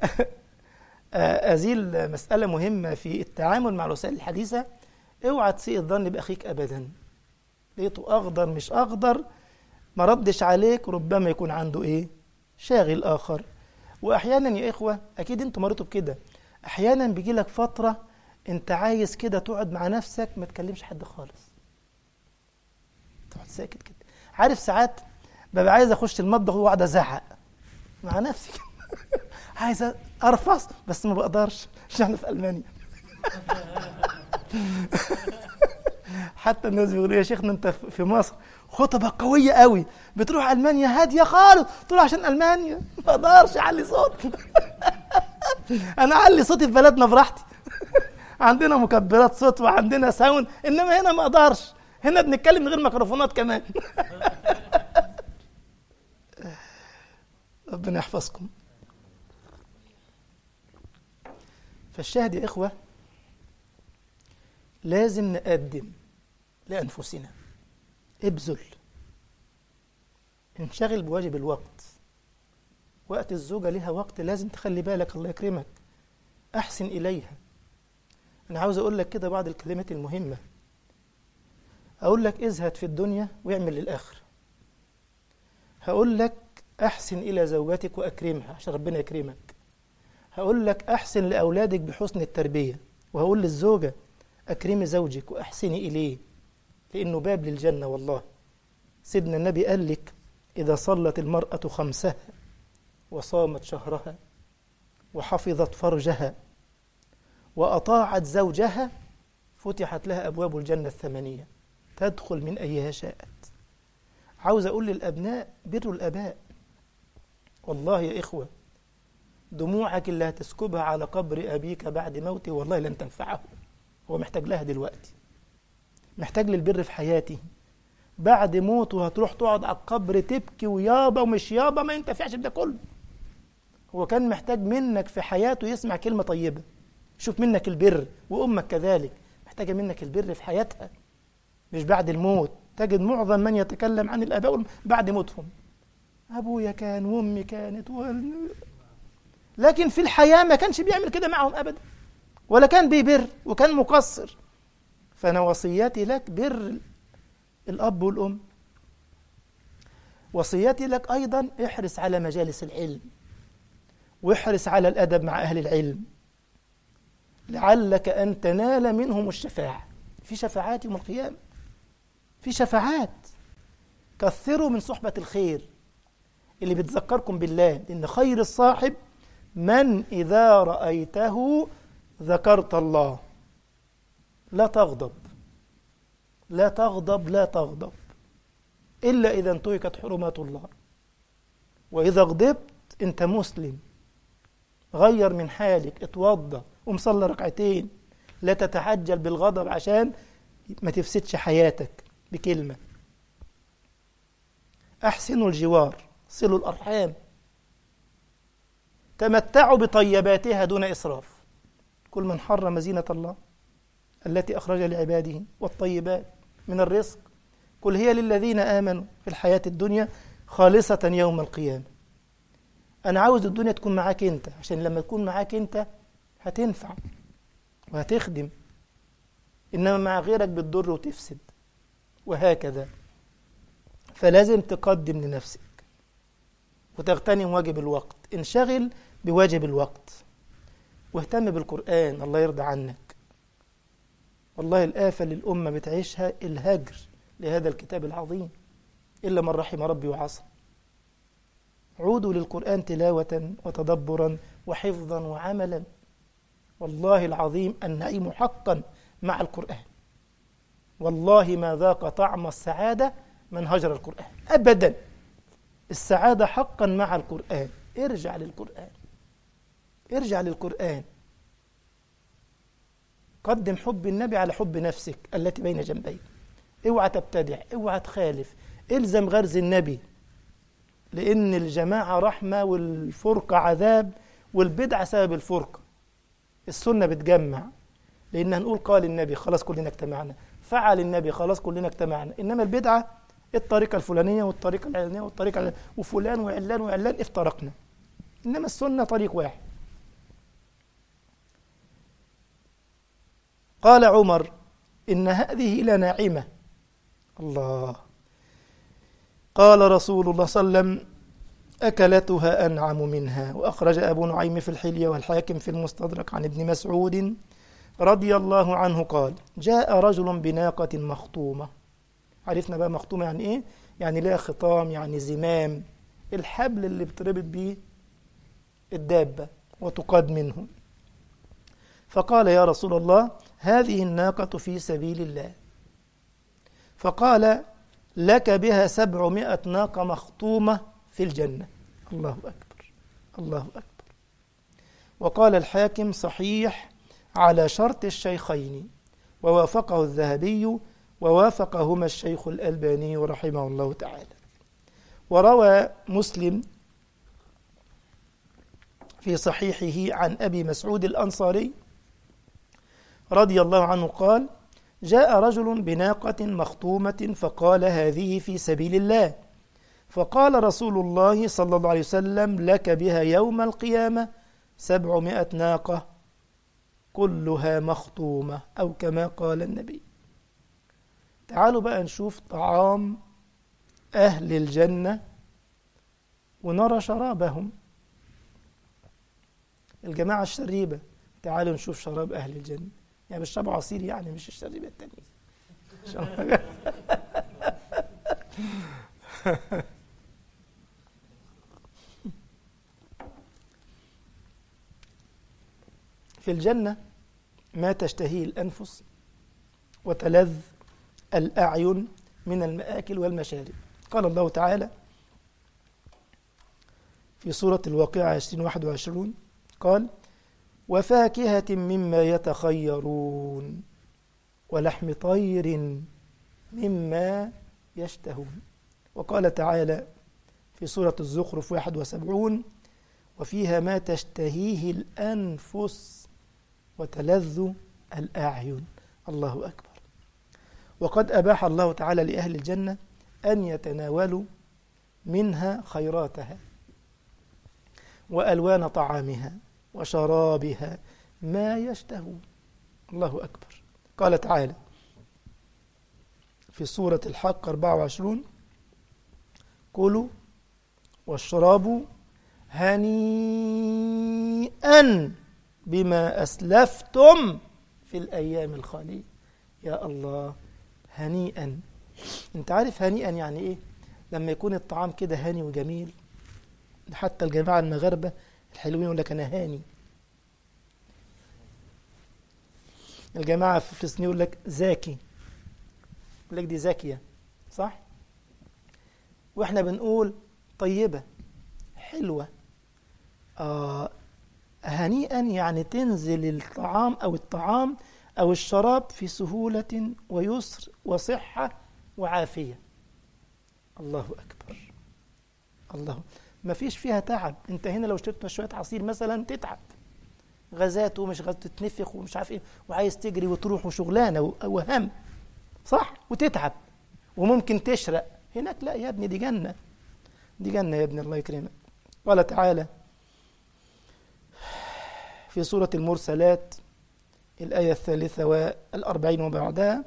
ازيل مسألة مهمة في التعامل مع الوسائل الحديثة اوعى تسيء الظن باخيك ابدا لقيته اخضر مش اخضر ما ردش عليك ربما يكون عنده ايه شاغل اخر واحيانا يا اخوه اكيد انتوا مريتوا بكده احيانا بيجي لك فتره انت عايز كده تقعد مع نفسك ما تكلمش حد خالص تقعد ساكت كده عارف ساعات ببقى عايز اخش المطبخ واقعد ازعق مع نفسي عايز ارفص بس ما بقدرش عشان احنا في المانيا حتى الناس بيقولوا يا شيخنا انت في مصر خطبة قوية قوي بتروح ألمانيا هادية خالص تقول عشان ألمانيا ما اقدرش أعلي صوت أنا أعلي صوتي في بلدنا براحتي عندنا مكبرات صوت وعندنا ساوند إنما هنا ما أقدرش هنا بنتكلم من غير ميكروفونات كمان ربنا يحفظكم فالشاهد يا إخوة لازم نقدم لأنفسنا ابذل انشغل بواجب الوقت وقت الزوجة لها وقت لازم تخلي بالك الله يكرمك أحسن إليها أنا عاوز أقول لك كده بعض الكلمات المهمة أقول لك ازهد في الدنيا واعمل للآخر هقول لك أحسن إلى زوجتك وأكرمها عشان ربنا يكرمك هقول لك أحسن لأولادك بحسن التربية وهقول للزوجة أكرمي زوجك وأحسني إليه لأنه باب للجنة والله سيدنا النبي قال لك إذا صلت المرأة خمسها وصامت شهرها وحفظت فرجها وأطاعت زوجها فتحت لها أبواب الجنة الثمانية تدخل من أيها شاءت عاوز أقول للأبناء بروا الأباء والله يا إخوة دموعك اللي هتسكبها على قبر أبيك بعد موته والله لن تنفعه هو محتاج لها دلوقتي محتاج للبر في حياته بعد موته هتروح تقعد على القبر تبكي ويابا ومش يابا ما ينتفعش بده كله هو كان محتاج منك في حياته يسمع كلمة طيبة شوف منك البر وأمك كذلك محتاجة منك البر في حياتها مش بعد الموت تجد معظم من يتكلم عن الآباء بعد موتهم أبويا كان وأمي كانت و... لكن في الحياة ما كانش بيعمل كده معهم أبدا ولا كان بيبر وكان مقصر فأنا وصيتي لك بر الأب والأم وصيتي لك أيضا احرص على مجالس العلم واحرص على الأدب مع أهل العلم لعلك أن تنال منهم الشفاعة في شفاعات يوم القيامة في شفاعات كثروا من صحبة الخير اللي بتذكركم بالله لأن خير الصاحب من إذا رأيته ذكرت الله لا تغضب لا تغضب لا تغضب إلا إذا انتهكت حرمات الله وإذا غضبت أنت مسلم غير من حالك اتوضى ومصلي ركعتين لا تتحجل بالغضب عشان ما تفسدش حياتك بكلمة أحسنوا الجوار صلوا الأرحام تمتعوا بطيباتها دون إسراف كل من حرم زينة الله التي أخرج لعباده والطيبات من الرزق قل هي للذين آمنوا في الحياة الدنيا خالصة يوم القيامة أنا عاوز الدنيا تكون معاك أنت عشان لما تكون معاك أنت هتنفع وهتخدم إنما مع غيرك بتضر وتفسد وهكذا فلازم تقدم لنفسك وتغتنم واجب الوقت انشغل بواجب الوقت واهتم بالقرآن الله يرضى عنك والله الآفة اللي الأمة بتعيشها الهجر لهذا الكتاب العظيم إلا من رحم ربي وعصى عودوا للقرآن تلاوة وتدبرا وحفظا وعملا والله العظيم النعيم حقا مع القرآن والله ما ذاق طعم السعادة من هجر القرآن أبدا السعادة حقا مع القرآن ارجع للقرآن ارجع للقرآن قدم حب النبي على حب نفسك التي بين جنبيك اوعى تبتدع اوعى تخالف الزم غرز النبي لأن الجماعة رحمة والفرقة عذاب والبدعة سبب الفرقة السنة بتجمع لأن هنقول قال النبي خلاص كلنا اجتمعنا فعل النبي خلاص كلنا اجتمعنا إنما البدعة الطريقة الفلانية والطريقة العلانية والطريقة العلانية وفلان وعلان وعلان افترقنا إنما السنة طريق واحد قال عمر إن هذه لناعمة الله قال رسول الله صلى الله عليه وسلم أكلتها أنعم منها وأخرج أبو نعيم في الحلية والحاكم في المستدرك عن ابن مسعود رضي الله عنه قال جاء رجل بناقة مخطومة عرفنا بقى مخطومة يعني إيه؟ يعني لها خطام يعني زمام الحبل اللي بتربط بيه الدابة وتقاد منه فقال يا رسول الله هذه الناقة في سبيل الله فقال لك بها سبعمائة ناقة مخطومة في الجنة الله أكبر الله أكبر وقال الحاكم صحيح على شرط الشيخين ووافقه الذهبي ووافقهما الشيخ الألباني رحمه الله تعالى وروى مسلم في صحيحه عن أبي مسعود الأنصاري رضي الله عنه قال جاء رجل بناقة مخطومة فقال هذه في سبيل الله فقال رسول الله صلى الله عليه وسلم لك بها يوم القيامة سبعمائة ناقة كلها مخطومة أو كما قال النبي تعالوا بقى نشوف طعام أهل الجنة ونرى شرابهم الجماعة الشريبة تعالوا نشوف شراب أهل الجنة يعني بيشربوا عصير يعني مش الشريبة التانية في الجنة ما تشتهيه الأنفس وتلذ الأعين من المآكل والمشارب قال الله تعالى في سورة الواقعة 2021 قال وفاكهة مما يتخيرون ولحم طير مما يشتهون وقال تعالى في سورة الزخرف 71 وفيها ما تشتهيه الأنفس وتلذ الأعين الله أكبر وقد أباح الله تعالى لأهل الجنة أن يتناولوا منها خيراتها وألوان طعامها وشرابها ما يشتهون الله أكبر قال تعالى في سورة الحق 24 كلوا واشربوا هنيئا بما أسلفتم في الأيام الخالية يا الله هنيئا انت عارف هنيئا يعني ايه لما يكون الطعام كده هاني وجميل حتى الجماعة المغاربة الحلوين يقول لك أنا هاني الجماعة في فلسطين يقول لك زاكي يقول لك دي زاكية صح واحنا بنقول طيبة حلوة آه هنيئا يعني تنزل الطعام أو الطعام أو الشراب في سهولة ويسر وصحة وعافية الله أكبر الله ما فيش فيها تعب انت هنا لو شربت شوية عصير مثلا تتعب غازات ومش غاز تتنفخ ومش عارف ايه وعايز تجري وتروح وشغلانة وهم صح وتتعب وممكن تشرق هناك لا يا ابني دي جنة دي جنة يا ابني الله يكرمك قال تعالى في سورة المرسلات الآية الثالثة والأربعين وبعدها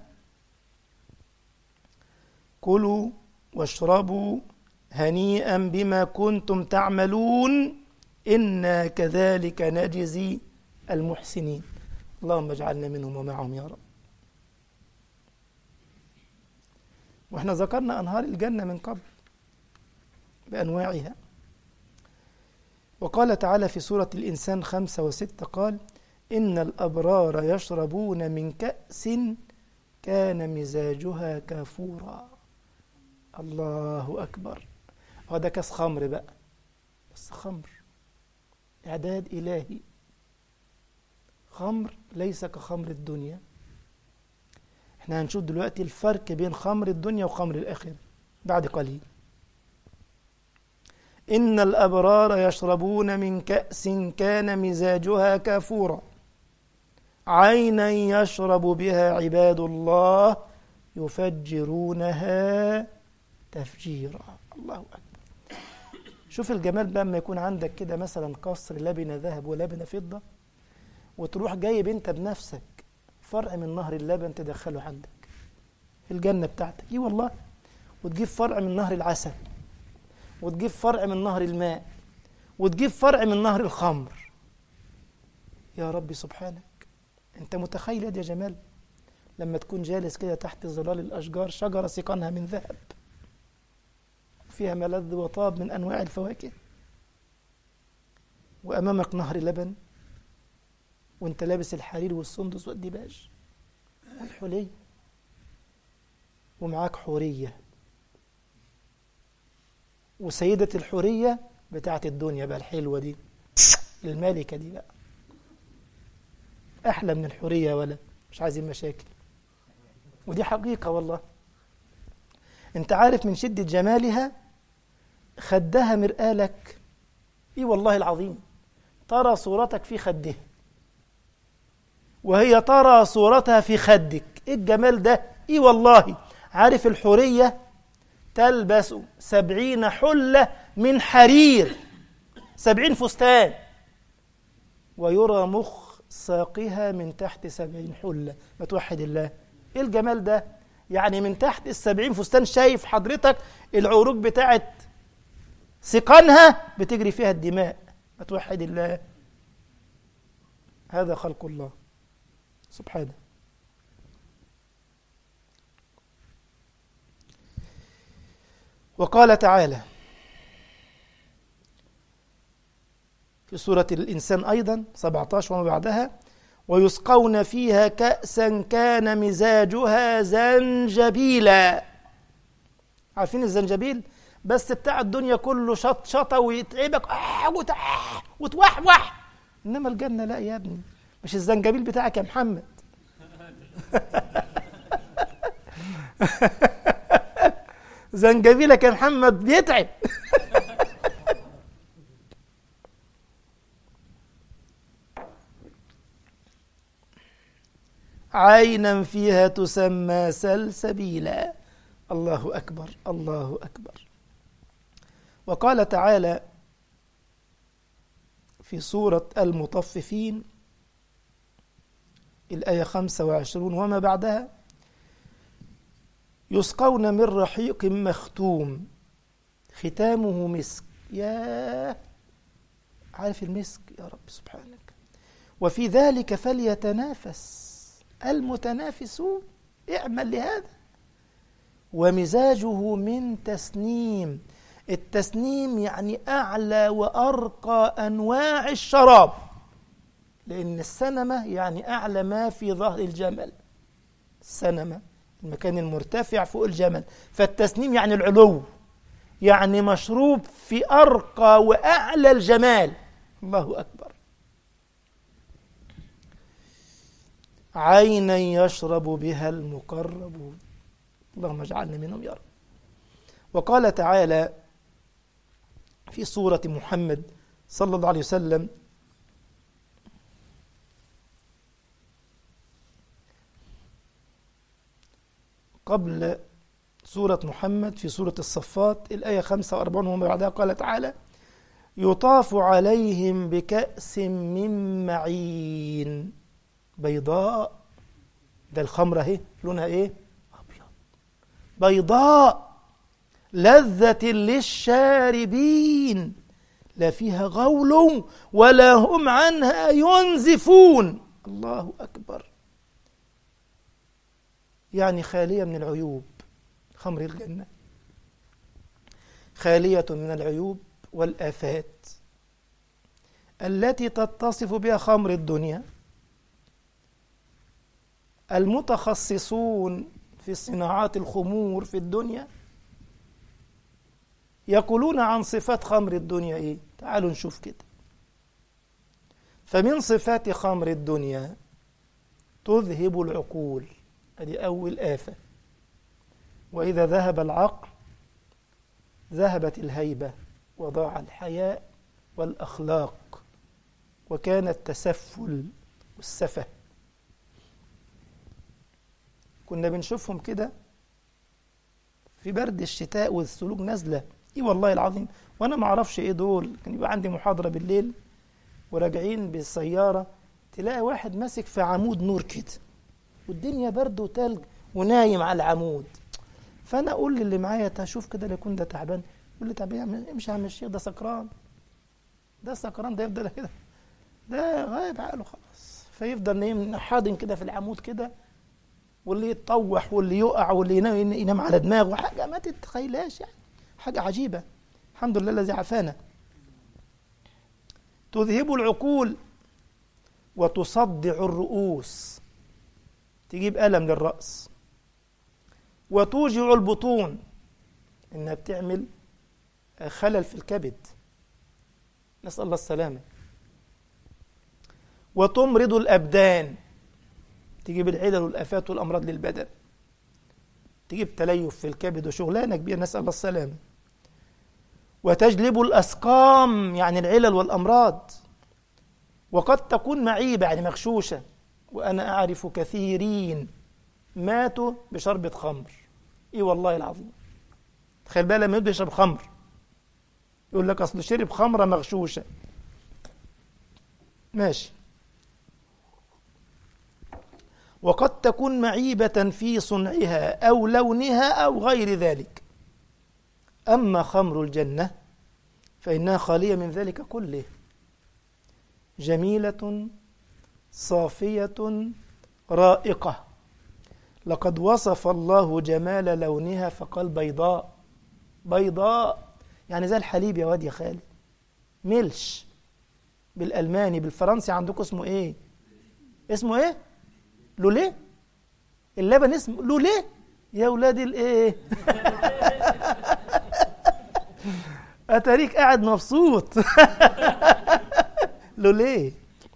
كلوا واشربوا هنيئا بما كنتم تعملون إنا كذلك نجزي المحسنين اللهم اجعلنا منهم ومعهم يا رب واحنا ذكرنا أنهار الجنة من قبل بأنواعها وقال تعالى في سورة الإنسان خمسة وستة قال إن الأبرار يشربون من كأس كان مزاجها كافورا الله أكبر هذا كاس خمر بقى بس خمر إعداد إلهي الخمر ليس كخمر الدنيا احنا هنشوف دلوقتي الفرق بين خمر الدنيا وخمر الآخرة بعد قليل إن الأبرار يشربون من كأس كان مزاجها كافورا عينا يشرب بها عباد الله يفجرونها تفجيرا الله أكبر شوف الجمال بقى لما يكون عندك كده مثلا قصر لبنة ذهب ولبنة فضة وتروح جايب انت بنفسك فرع من نهر اللبن تدخله عندك في الجنة بتاعتك اي والله وتجيب فرع من نهر العسل وتجيب فرع من نهر الماء وتجيب فرع من نهر الخمر يا ربي سبحانك انت متخيل يا جمال لما تكون جالس كده تحت ظلال الأشجار شجرة سقانها من ذهب فيها ملذ وطاب من أنواع الفواكه وأمامك نهر لبن وانت لابس الحرير والسندس والديباج والحلي ومعاك حورية وسيدة الحورية بتاعت الدنيا بقى الحلوة دي الملكة دي بقى أحلى من الحورية ولا مش عايزين مشاكل ودي حقيقة والله انت عارف من شدة جمالها خدها مرآة لك اي والله العظيم ترى صورتك في خدها وهي ترى صورتها في خدك ايه الجمال ده اي والله عارف الحورية تلبس سبعين حلة من حرير سبعين فستان ويرى مخ ساقها من تحت سبعين حلة ما توحد الله ايه الجمال ده يعني من تحت السبعين فستان شايف حضرتك العروق بتاعت سقانها بتجري فيها الدماء ما توحد الله هذا خلق الله سبحانه وقال تعالى في سورة الإنسان أيضا 17 وما بعدها ويسقون فيها كأسا كان مزاجها زنجبيلا عارفين الزنجبيل بس بتاع الدنيا كله شط شطة ويتعبك آه وتوحوح إنما الجنة لا يا ابني مش الزنجبيل بتاعك يا محمد زنجبيلك يا محمد بيتعب عينا فيها تسمى سلسبيلا الله أكبر الله أكبر وقال تعالى في سورة المطففين الآية 25 وما بعدها يسقون من رحيق مختوم ختامه مسك يا عارف المسك يا رب سبحانك وفي ذلك فليتنافس المتنافسون اعمل لهذا ومزاجه من تسنيم التسنيم يعني أعلى وأرقى أنواع الشراب لأن السنمة يعني أعلى ما في ظهر الجمل السنمة المكان المرتفع فوق الجمل فالتسنيم يعني العلو يعني مشروب في أرقى وأعلى الجمال الله أكبر عينا يشرب بها المقربون اللهم اجعلنا منهم يا رب وقال تعالى في سورة محمد صلى الله عليه وسلم قبل سورة محمد في سورة الصفات الآية 45 وما بعدها قال تعالى يطاف عليهم بكأس من معين بيضاء ده الخمرة اهي لونها ايه أبيض بيضاء لذة للشاربين لا فيها غول ولا هم عنها ينزفون الله أكبر يعني خالية من العيوب خمر الجنة خالية من العيوب والآفات التي تتصف بها خمر الدنيا المتخصصون في صناعات الخمور في الدنيا يقولون عن صفات خمر الدنيا ايه تعالوا نشوف كده فمن صفات خمر الدنيا تذهب العقول هذه أول آفة وإذا ذهب العقل ذهبت الهيبة وضاع الحياء والأخلاق وكان التسفل والسفه كنا بنشوفهم كده في برد الشتاء والسلوك نازلة اي والله العظيم وانا ما اعرفش ايه دول كان يبقى عندي محاضرة بالليل وراجعين بالسيارة تلاقي واحد ماسك في عمود نور كده والدنيا برد وتلج ونايم على العمود فانا اقول للي معايا تشوف كده اللي يكون ده تعبان يقول لي تعبان مش يا عم الشيخ ده سكران ده سكران ده يفضل كده ده غايب عقله خلاص فيفضل نايم حاضن كده في العمود كده واللي يتطوح واللي يقع واللي ينام, ينام على دماغه حاجه ما تتخيلهاش يعني حاجه عجيبه الحمد لله الذي عافانا تذهب العقول وتصدع الرؤوس تجيب ألم للرأس وتوجع البطون إنها بتعمل خلل في الكبد نسأل الله السلامة وتمرض الأبدان تجيب العلل والآفات والأمراض للبدن تجيب تليف في الكبد وشغلانة كبيرة نسأل الله السلامة وتجلب الأسقام يعني العلل والأمراض وقد تكون معيبة يعني مغشوشة وأنا أعرف كثيرين ماتوا بشربة خمر إيه والله العظيم تخيل بقى لما يبدأ يشرب خمر يقول لك أصل شرب خمرة مغشوشة ماشي وقد تكون معيبة في صنعها أو لونها أو غير ذلك أما خمر الجنة فإنها خالية من ذلك كله جميلة صافية رائقة لقد وصف الله جمال لونها فقال بيضاء بيضاء يعني زي الحليب يا واد يا خالد ملش بالألماني بالفرنسي عندكم اسمه ايه اسمه ايه لوليه اللبن اسمه لوليه يا ولادي الايه اتاريك قاعد مبسوط لوليه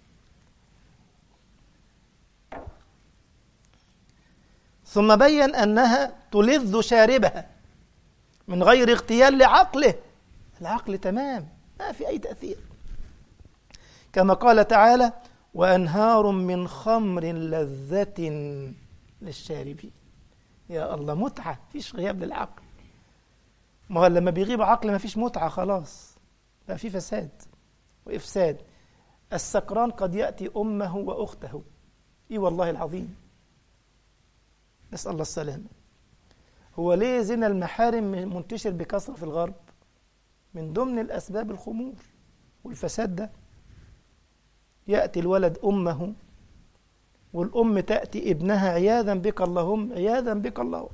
ثم بين انها تلذ شاربها من غير اغتيال لعقله العقل تمام ما في اي تاثير كما قال تعالى وانهار من خمر لذة للشاربين يا الله متعه فيش غياب للعقل ما هو لما بيغيب عقل ما فيش متعه خلاص بقى في فساد وافساد السكران قد ياتي امه واخته اي والله العظيم نسال الله السلامه هو ليه زنا المحارم منتشر بكثره في الغرب من ضمن الاسباب الخمور والفساد ده ياتي الولد امه والام تاتي ابنها عياذا بك اللهم عياذا بك اللهم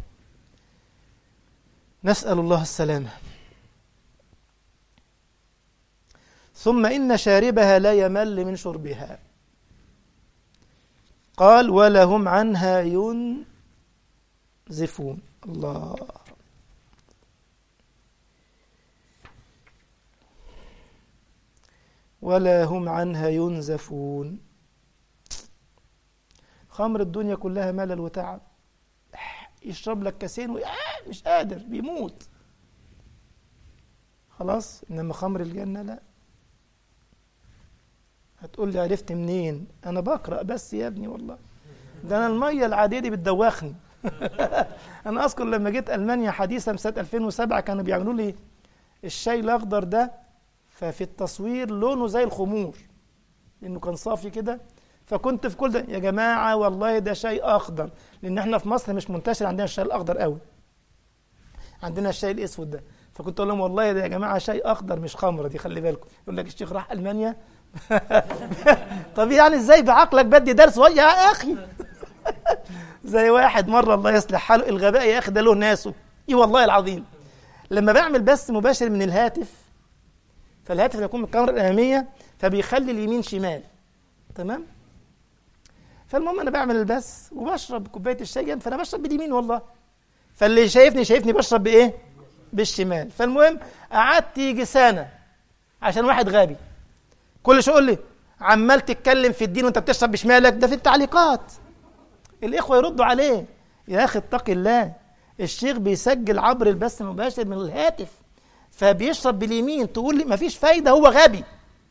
نسال الله السلامه ثم إن شاربها لا يمل من شربها قال ولهم عنها ينزفون الله ولا هم عنها ينزفون خمر الدنيا كلها ملل وتعب يشرب لك كاسين مش قادر بيموت خلاص انما خمر الجنه لا هتقول لي عرفت منين انا بقرا بس يا ابني والله ده انا الميه العاديه دي بتدوخني انا اذكر لما جيت المانيا حديثا سنه 2007 كانوا بيعملوا لي الشاي الاخضر ده ففي التصوير لونه زي الخمور لانه كان صافي كده فكنت في كل ده يا جماعه والله ده شاي اخضر لان احنا في مصر مش منتشر عندنا الشاي الاخضر قوي عندنا الشاي الاسود ده فكنت اقول لهم والله ده يا جماعه شاي اخضر مش خمره دي خلي بالكم يقول لك الشيخ راح المانيا طب يعني ازاي بعقلك بدي درس يا اخي زي واحد مره الله يصلح حاله الغباء يا اخي ده له ناسه اي والله العظيم لما بعمل بث مباشر من الهاتف فالهاتف يكون من الكاميرا الاماميه فبيخلي اليمين شمال تمام فالمهم انا بعمل البث وبشرب كوبايه الشاي جنب فانا بشرب باليمين والله فاللي شايفني شايفني بشرب بايه بالشمال فالمهم قعدت يجي سنه عشان واحد غبي كل شويه يقول لي عمال تتكلم في الدين وانت بتشرب بشمالك ده في التعليقات الاخوه يردوا عليه يا اخي اتق الله الشيخ بيسجل عبر البث المباشر من الهاتف فبيشرب باليمين تقول لي مفيش فايده هو غبي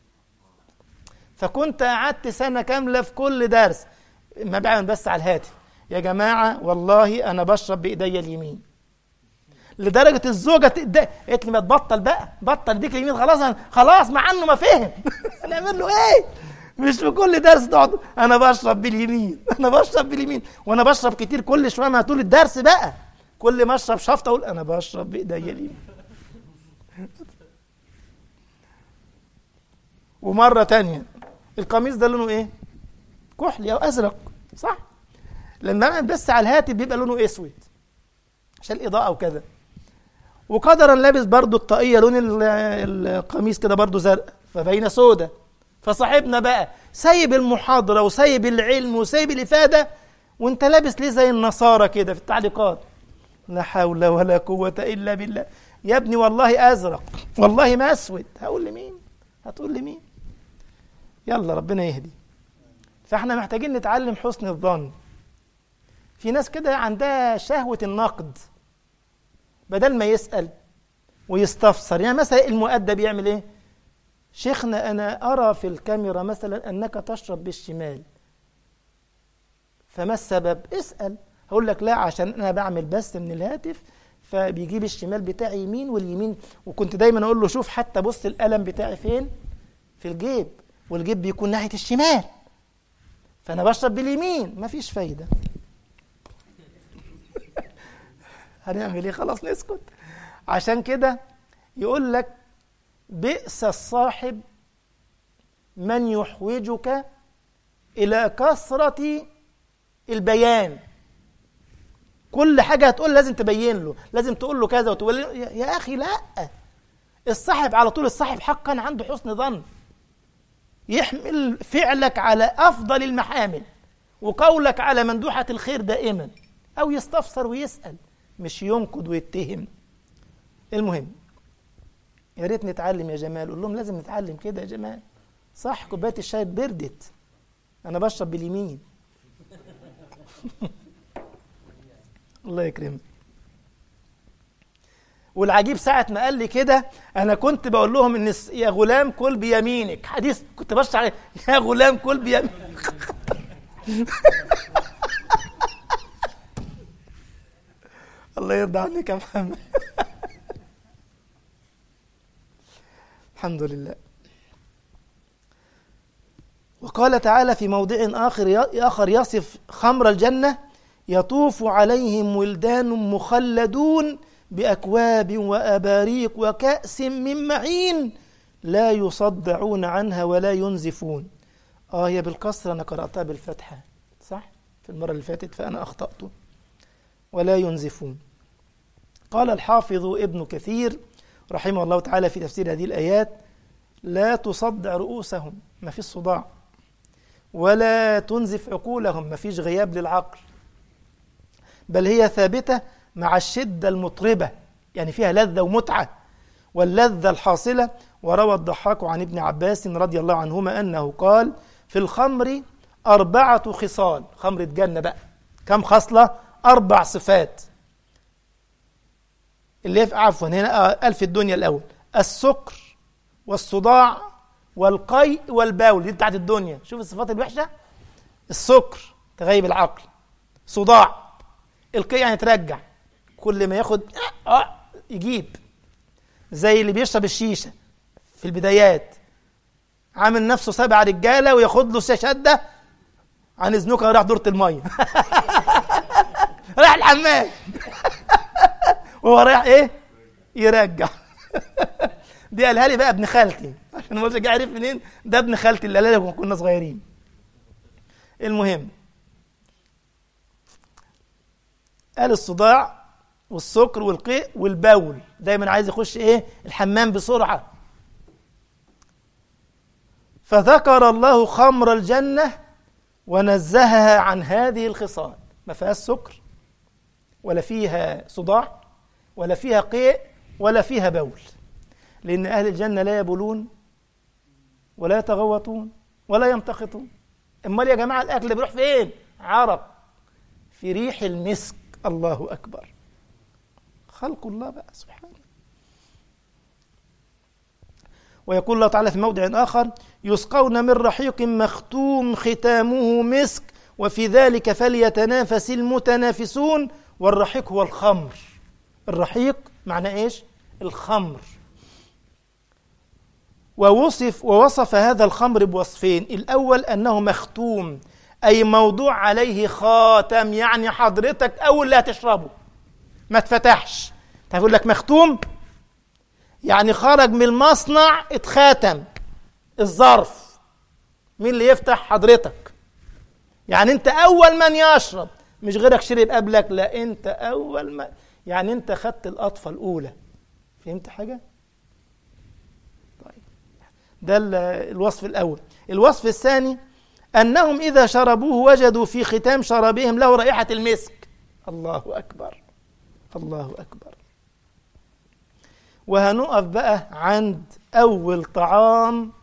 فكنت قعدت سنه كامله في كل درس ما بعمل بس على الهاتف يا جماعه والله انا بشرب بايديا اليمين لدرجه الزوجه تد- قالت لي ما تبطل بقى بطل ديك اليمين خلاص أنا خلاص مع انه ما فهم نعمل له ايه مش في كل درس تقعد انا بشرب باليمين انا بشرب باليمين وانا بشرب كتير كل شويه ما طول الدرس بقى كل ما اشرب شفطه اقول انا بشرب بايديا اليمين ومره تانية القميص ده لونه ايه كحلي او ازرق صح لما انا بس على الهاتف بيبقى لونه اسود عشان الاضاءه وكذا وقدرا لابس برضو الطاقيه لون ال- القميص كده برضو زرق فبين سودة فصاحبنا بقى سايب المحاضره وسايب العلم وسايب الافاده وانت لابس ليه زي النصارى كده في التعليقات لا حول ولا قوه الا بالله يا ابني والله ازرق والله ما اسود هقول لمين هتقول لمين يلا ربنا يهدي فاحنا محتاجين نتعلم حسن الظن في ناس كده عندها شهوة النقد بدل ما يسأل ويستفسر يعني مثلا المؤدب يعمل ايه شيخنا انا ارى في الكاميرا مثلا انك تشرب بالشمال فما السبب اسأل هقول لك لا عشان انا بعمل بث من الهاتف فبيجيب الشمال بتاعي يمين واليمين وكنت دايما اقول له شوف حتى بص القلم بتاعي فين في الجيب والجيب بيكون ناحية الشمال فانا بشرب باليمين مفيش فايدة هنعمل ايه خلاص نسكت عشان كده يقول لك بئس الصاحب من يحوجك الى كثرة البيان كل حاجة هتقول لازم تبين له لازم تقول له كذا وتقول له يا يا أخي لا الصاحب على طول الصاحب حقا عنده حسن ظن يحمل فعلك على أفضل المحامل وقولك على مندوحة الخير دائما أو يستفسر ويسأل مش ينقد ويتهم المهم يا ريت نتعلم يا جمال قول لهم لازم نتعلم كده يا جمال صح كوبايه الشاي بردت انا بشرب باليمين الله يكرمك والعجيب ساعة ما قال لي كده أنا كنت بقول لهم إن الس- يا غلام كل بيمينك حديث كنت بشرح عليه يا غلام كل بيمينك الله يرضى عنك يا محمد الحمد لله وقال تعالى في موضع آخر آخر يصف خمر الجنة يطوف عليهم ولدان مخلدون بأكواب وأباريق وكأس من معين لا يصدعون عنها ولا ينزفون آه هي بالكسر أنا قرأتها بالفتحة صح؟ في المرة اللي فاتت فأنا أخطأت ولا ينزفون قال الحافظ ابن كثير رحمه الله تعالى في تفسير هذه الآيات لا تصدع رؤوسهم ما فيش صداع ولا تنزف عقولهم ما فيش غياب للعقل بل هي ثابتة مع الشدة المطربة يعني فيها لذة ومتعة واللذة الحاصلة وروى الضحاك عن ابن عباس رضي الله عنهما أنه قال في الخمر أربعة خصال خمر الجنة بقى كم خصلة أربع صفات اللي في عفوا هنا ألف الدنيا الأول السكر والصداع والقيء والبول دي بتاعت الدنيا شوف الصفات الوحشة السكر تغيب العقل صداع القيء يعني ترجع كل ما ياخد آه يجيب زي اللي بيشرب الشيشة في البدايات عامل نفسه سبع رجالة وياخد له شدة عن اذنك راح دورة المية راح الحمام وهو رايح ايه يرجع دي قالها لي بقى ابن خالتي عشان ما جاي عارف منين ده ابن خالتي اللي قالها لي لما كنا صغيرين المهم قال الصداع والسكر والقيء والبول دايما عايز يخش ايه الحمام بسرعه فذكر الله خمر الجنه ونزهها عن هذه الخصال ما فيهاش سكر ولا فيها صداع ولا فيها قيء ولا فيها بول لأن أهل الجنة لا يبولون ولا يتغوطون ولا يمتخطون امال يا جماعه الاكل بيروح فين عرق في ريح المسك الله اكبر خلق الله بقى سبحانه ويقول الله تعالى في موضع آخر يسقون من رحيق مختوم ختامه مسك وفي ذلك فليتنافس المتنافسون والرحيق هو الخمر الرحيق معنى ايش الخمر ووصف ووصف هذا الخمر بوصفين الأول أنه مختوم أي موضوع عليه خاتم يعني حضرتك أول لا تشربه ما تفتحش تقول لك مختوم يعني خرج من المصنع اتخاتم الظرف مين اللي يفتح حضرتك يعني انت اول من يشرب مش غيرك شرب قبلك لا انت اول ما يعني انت خدت القطفه الاولى فهمت حاجه طيب ده الوصف الاول الوصف الثاني انهم اذا شربوه وجدوا في ختام شرابهم له رائحه المسك الله اكبر الله اكبر وهنقف بقى عند أول طعام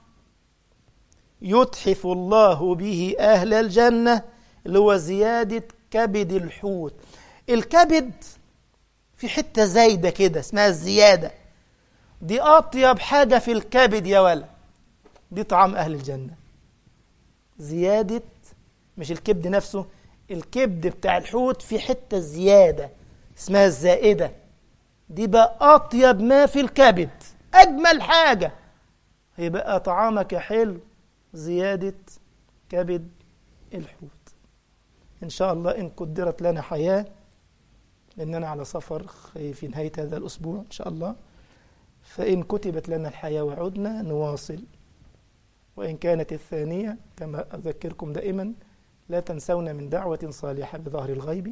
يتحف الله به أهل الجنة اللي هو زيادة كبد الحوت الكبد في حتة زايدة كده اسمها الزيادة دي أطيب حاجة في الكبد يا ولا دي طعام أهل الجنة زيادة مش الكبد نفسه الكبد بتاع الحوت في حتة زيادة اسمها الزائدة دي بقى أطيب ما في الكبد أجمل حاجة يبقى طعامك حلو زيادة كبد الحوت إن شاء الله إن قدرت لنا حياة لأننا على سفر في نهاية هذا الأسبوع إن شاء الله فإن كتبت لنا الحياة وعدنا نواصل وإن كانت الثانية كما أذكركم دائما لا تنسون من دعوة صالحة بظهر الغيب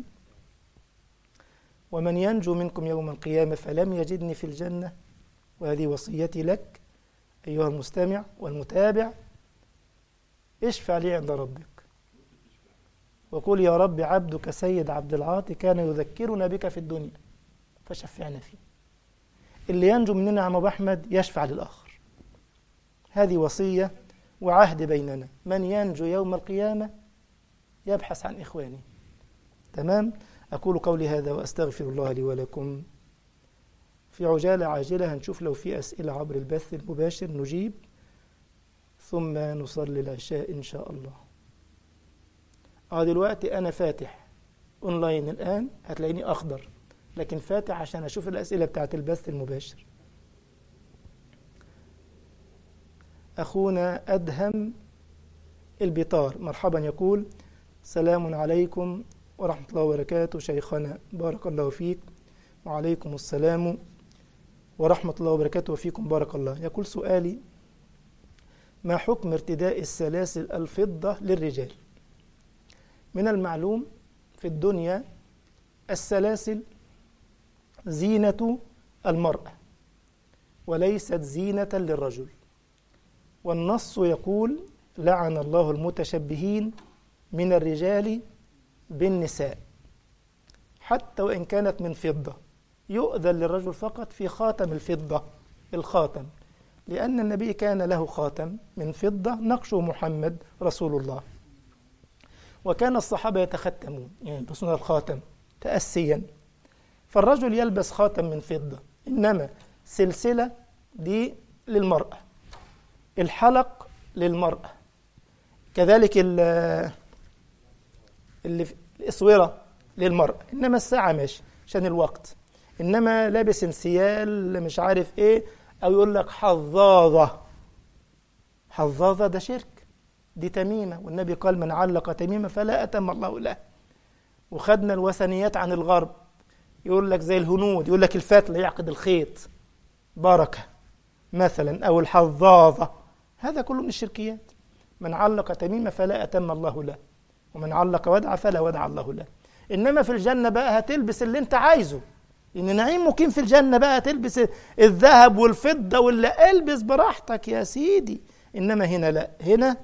ومن ينجو منكم يوم القيامة فلم يجدني في الجنة وهذه وصيتي لك أيها المستمع والمتابع اشفع لي عند ربك وقل يا رب عبدك سيد عبد العاطي كان يذكرنا بك في الدنيا فشفعنا فيه اللي ينجو مننا عم أبو أحمد يشفع للآخر هذه وصية وعهد بيننا من ينجو يوم القيامة يبحث عن إخوانه تمام أقول قولي هذا وأستغفر الله لي ولكم في عجالة عاجلة هنشوف لو في أسئلة عبر البث المباشر نجيب ثم نصلي العشاء إن شاء الله اه دلوقتي أنا فاتح أونلاين الآن هتلاقيني أخضر لكن فاتح عشان أشوف الأسئلة بتاعت البث المباشر أخونا أدهم البطار مرحبا يقول سلام عليكم ورحمة الله وبركاته شيخنا بارك الله فيك وعليكم السلام ورحمة الله وبركاته وفيكم بارك الله يقول سؤالي ما حكم ارتداء السلاسل الفضة للرجال من المعلوم في الدنيا السلاسل زينة المرأة وليست زينة للرجل والنص يقول لعن الله المتشبهين من الرجال بالنساء حتى وإن كانت من فضة يؤذن للرجل فقط في خاتم الفضة الخاتم لأن النبي كان له خاتم من فضة نقشه محمد رسول الله وكان الصحابة يتختمون يعني يلبسون الخاتم تأسيا فالرجل يلبس خاتم من فضة إنما سلسلة دي للمرأة الحلق للمرأة كذلك اللي في الاسوره للمراه انما الساعه ماشي عشان الوقت انما لابس انسيال مش عارف ايه او يقول لك حظاظه حظاظه ده شرك دي تميمه والنبي قال من علق تميمه فلا اتم الله له وخدنا الوثنيات عن الغرب يقول لك زي الهنود يقول لك الفتله يعقد الخيط بركه مثلا او الحظاظه هذا كله من الشركيات من علق تميمه فلا اتم الله له ومن علق ودع فلا ودع الله له انما في الجنه بقى هتلبس اللي انت عايزه ان نعيم مقيم في الجنه بقى تلبس الذهب والفضه ولا البس براحتك يا سيدي انما هنا لا هنا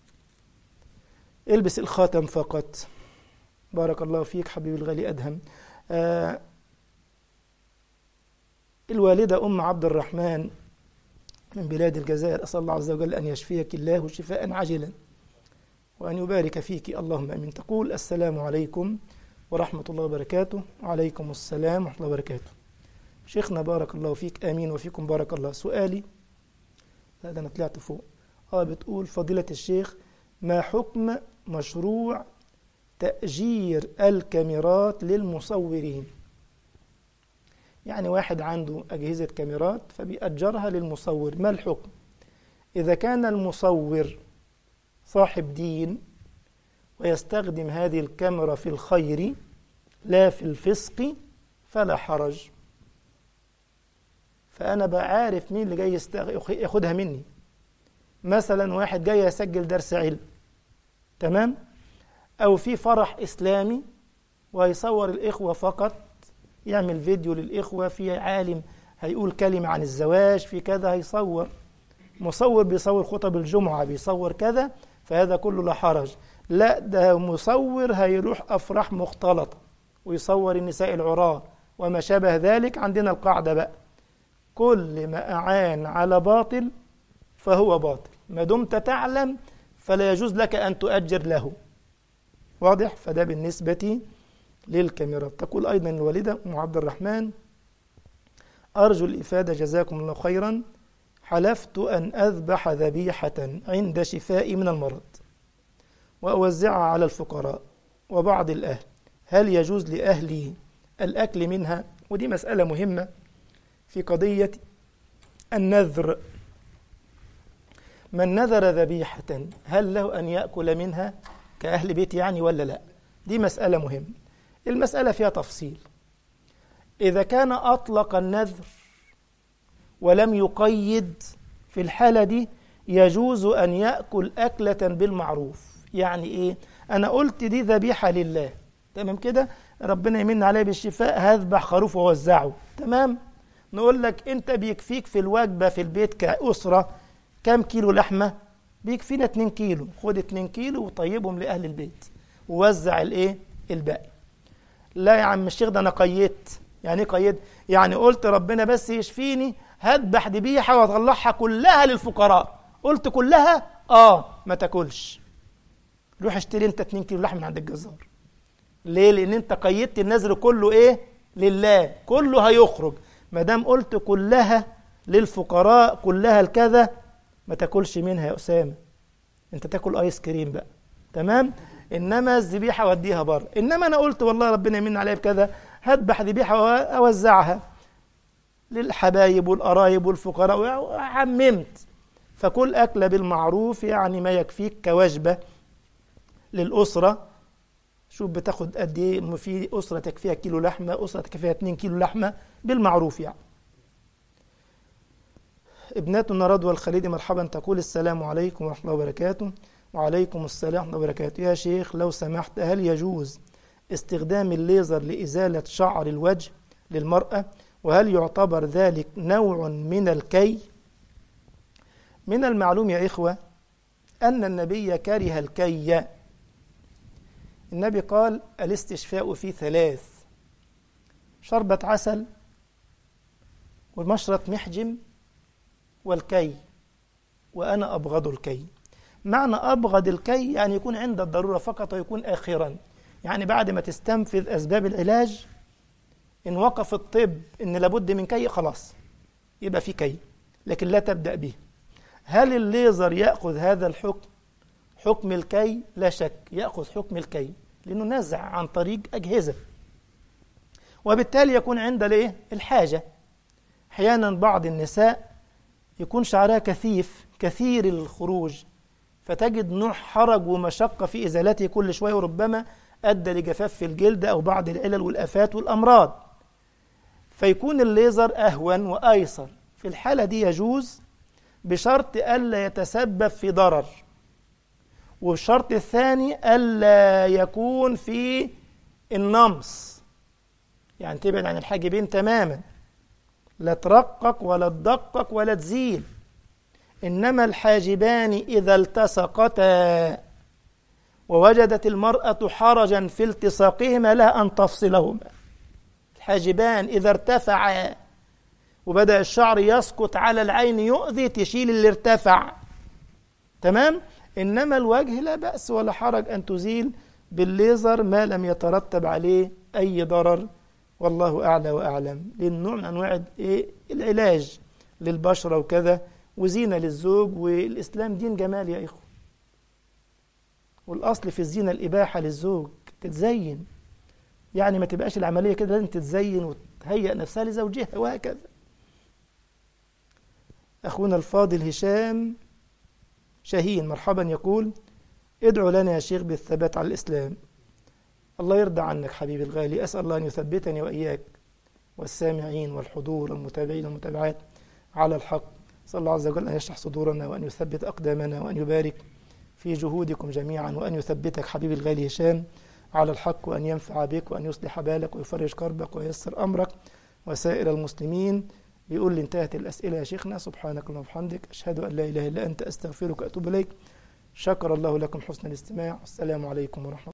البس الخاتم فقط بارك الله فيك حبيبي الغالي ادهم آه الوالده ام عبد الرحمن من بلاد الجزائر أسأل الله عز وجل أن يشفيك الله شفاء عاجلا وأن يبارك فيك اللهم أمين تقول السلام عليكم ورحمة الله وبركاته وعليكم السلام ورحمة الله وبركاته شيخنا بارك الله فيك آمين وفيكم بارك الله سؤالي لا ده أنا طلعت فوق آه بتقول فضيلة الشيخ ما حكم مشروع تأجير الكاميرات للمصورين يعني واحد عنده أجهزة كاميرات فبيأجرها للمصور ما الحكم إذا كان المصور صاحب دين ويستخدم هذه الكاميرا في الخير لا في الفسق فلا حرج فأنا بعارف مين اللي جاي يستغ... ياخدها مني مثلا واحد جاي يسجل درس علم تمام أو في فرح إسلامي ويصور الإخوة فقط يعمل فيديو للإخوة في عالم هيقول كلمة عن الزواج في كذا هيصور مصور بيصور خطب الجمعة بيصور كذا فهذا كله لا حرج لا ده مصور هيروح أفراح مختلطة ويصور النساء العراة وما شابه ذلك عندنا القاعدة بقى كل ما أعان على باطل فهو باطل ما دمت تعلم فلا يجوز لك أن تؤجر له واضح فده بالنسبة للكاميرات تقول أيضا الوالدة أم عبد الرحمن أرجو الإفادة جزاكم الله خيرا حلفت أن أذبح ذبيحة عند شفائي من المرض وأوزعها على الفقراء وبعض الأهل هل يجوز لأهلي الأكل منها ودي مسألة مهمة في قضية النذر من نذر ذبيحة هل له أن يأكل منها كأهل بيت يعني ولا لا دي مسألة مهمة المسألة فيها تفصيل إذا كان أطلق النذر ولم يقيد في الحالة دي يجوز أن يأكل أكلة بالمعروف يعني إيه أنا قلت دي ذبيحة لله تمام كده ربنا يمن عليه بالشفاء هذبح خروف ووزعه تمام نقول لك أنت بيكفيك في الوجبة في البيت كأسرة كام كيلو لحمة بيكفينا 2 كيلو خد 2 كيلو وطيبهم لأهل البيت ووزع الإيه الباقي لا يا عم الشيخ ده أنا قيدت يعني ايه قيد يعني قلت ربنا بس يشفيني هذبح ذبيحة واطلعها كلها للفقراء قلت كلها اه ما تاكلش روح اشتري انت 2 كيلو لحم من عند الجزار ليه لان انت قيدت النذر كله ايه لله كله هيخرج ما دام قلت كلها للفقراء كلها الكذا ما تاكلش منها يا اسامه انت تاكل ايس كريم بقى تمام انما الذبيحه وديها بره انما انا قلت والله ربنا يمن عليا بكذا هذبح ذبيحه واوزعها للحبايب والقرايب والفقراء وعممت فكل أكلة بالمعروف يعني ما يكفيك كوجبة للأسرة شوف بتاخد قد ايه في أسرة تكفيها كيلو لحمة أسرة تكفيها 2 كيلو لحمة بالمعروف يعني ابنتنا رضوى الخليدي مرحبا تقول السلام عليكم ورحمة الله وبركاته وعليكم السلام ورحمة الله وبركاته يا شيخ لو سمحت هل يجوز استخدام الليزر لإزالة شعر الوجه للمرأة وهل يعتبر ذلك نوع من الكي من المعلوم يا إخوة أن النبي كره الكي النبي قال الاستشفاء في ثلاث شربة عسل ومشرة محجم والكي وأنا أبغض الكي معنى أبغض الكي يعني يكون عند الضرورة فقط ويكون آخرا يعني بعد ما تستنفذ أسباب العلاج إن وقف الطب إن لابد من كي خلاص يبقى في كي لكن لا تبدأ به هل الليزر يأخذ هذا الحكم حكم الكي لا شك يأخذ حكم الكي لأنه نزع عن طريق أجهزة وبالتالي يكون عند الايه الحاجة أحيانا بعض النساء يكون شعرها كثيف كثير الخروج فتجد نوع حرج ومشقة في إزالته كل شوية وربما أدى لجفاف في الجلد أو بعض العلل والآفات والأمراض فيكون الليزر أهون وأيسر في الحالة دي يجوز بشرط ألا يتسبب في ضرر والشرط الثاني ألا يكون في النمص يعني تبعد عن الحاجبين تماما لا ترقق ولا تدقق ولا تزيل إنما الحاجبان إذا التصقتا ووجدت المرأة حرجا في التصاقهما لها أن تفصلهما الحاجبان إذا ارتفعا وبدأ الشعر يسقط على العين يؤذي تشيل اللي ارتفع تمام إنما الوجه لا بأس ولا حرج أن تزيل بالليزر ما لم يترتب عليه أي ضرر والله أعلى وأعلم لأن نوع من أنواع إيه العلاج للبشرة وكذا وزينة للزوج والإسلام دين جمال يا إخوة والأصل في الزينة الإباحة للزوج تتزين يعني ما تبقاش العملية كده لازم تتزين وتهيئ نفسها لزوجها وهكذا أخونا الفاضل هشام شاهين مرحبا يقول ادعو لنا يا شيخ بالثبات على الإسلام الله يرضى عنك حبيبي الغالي أسأل الله أن يثبتني وإياك والسامعين والحضور والمتابعين والمتابعات على الحق صلى الله عز وجل أن يشرح صدورنا وأن يثبت أقدامنا وأن يبارك في جهودكم جميعا وأن يثبتك حبيبي الغالي هشام على الحق وأن ينفع بك وأن يصلح بالك ويفرج كربك وييسر أمرك وسائر المسلمين بيقول لي انتهت الأسئلة يا شيخنا سبحانك اللهم وبحمدك أشهد أن لا إله إلا أنت أستغفرك وأتوب إليك شكر الله لكم حسن الاستماع السلام عليكم ورحمة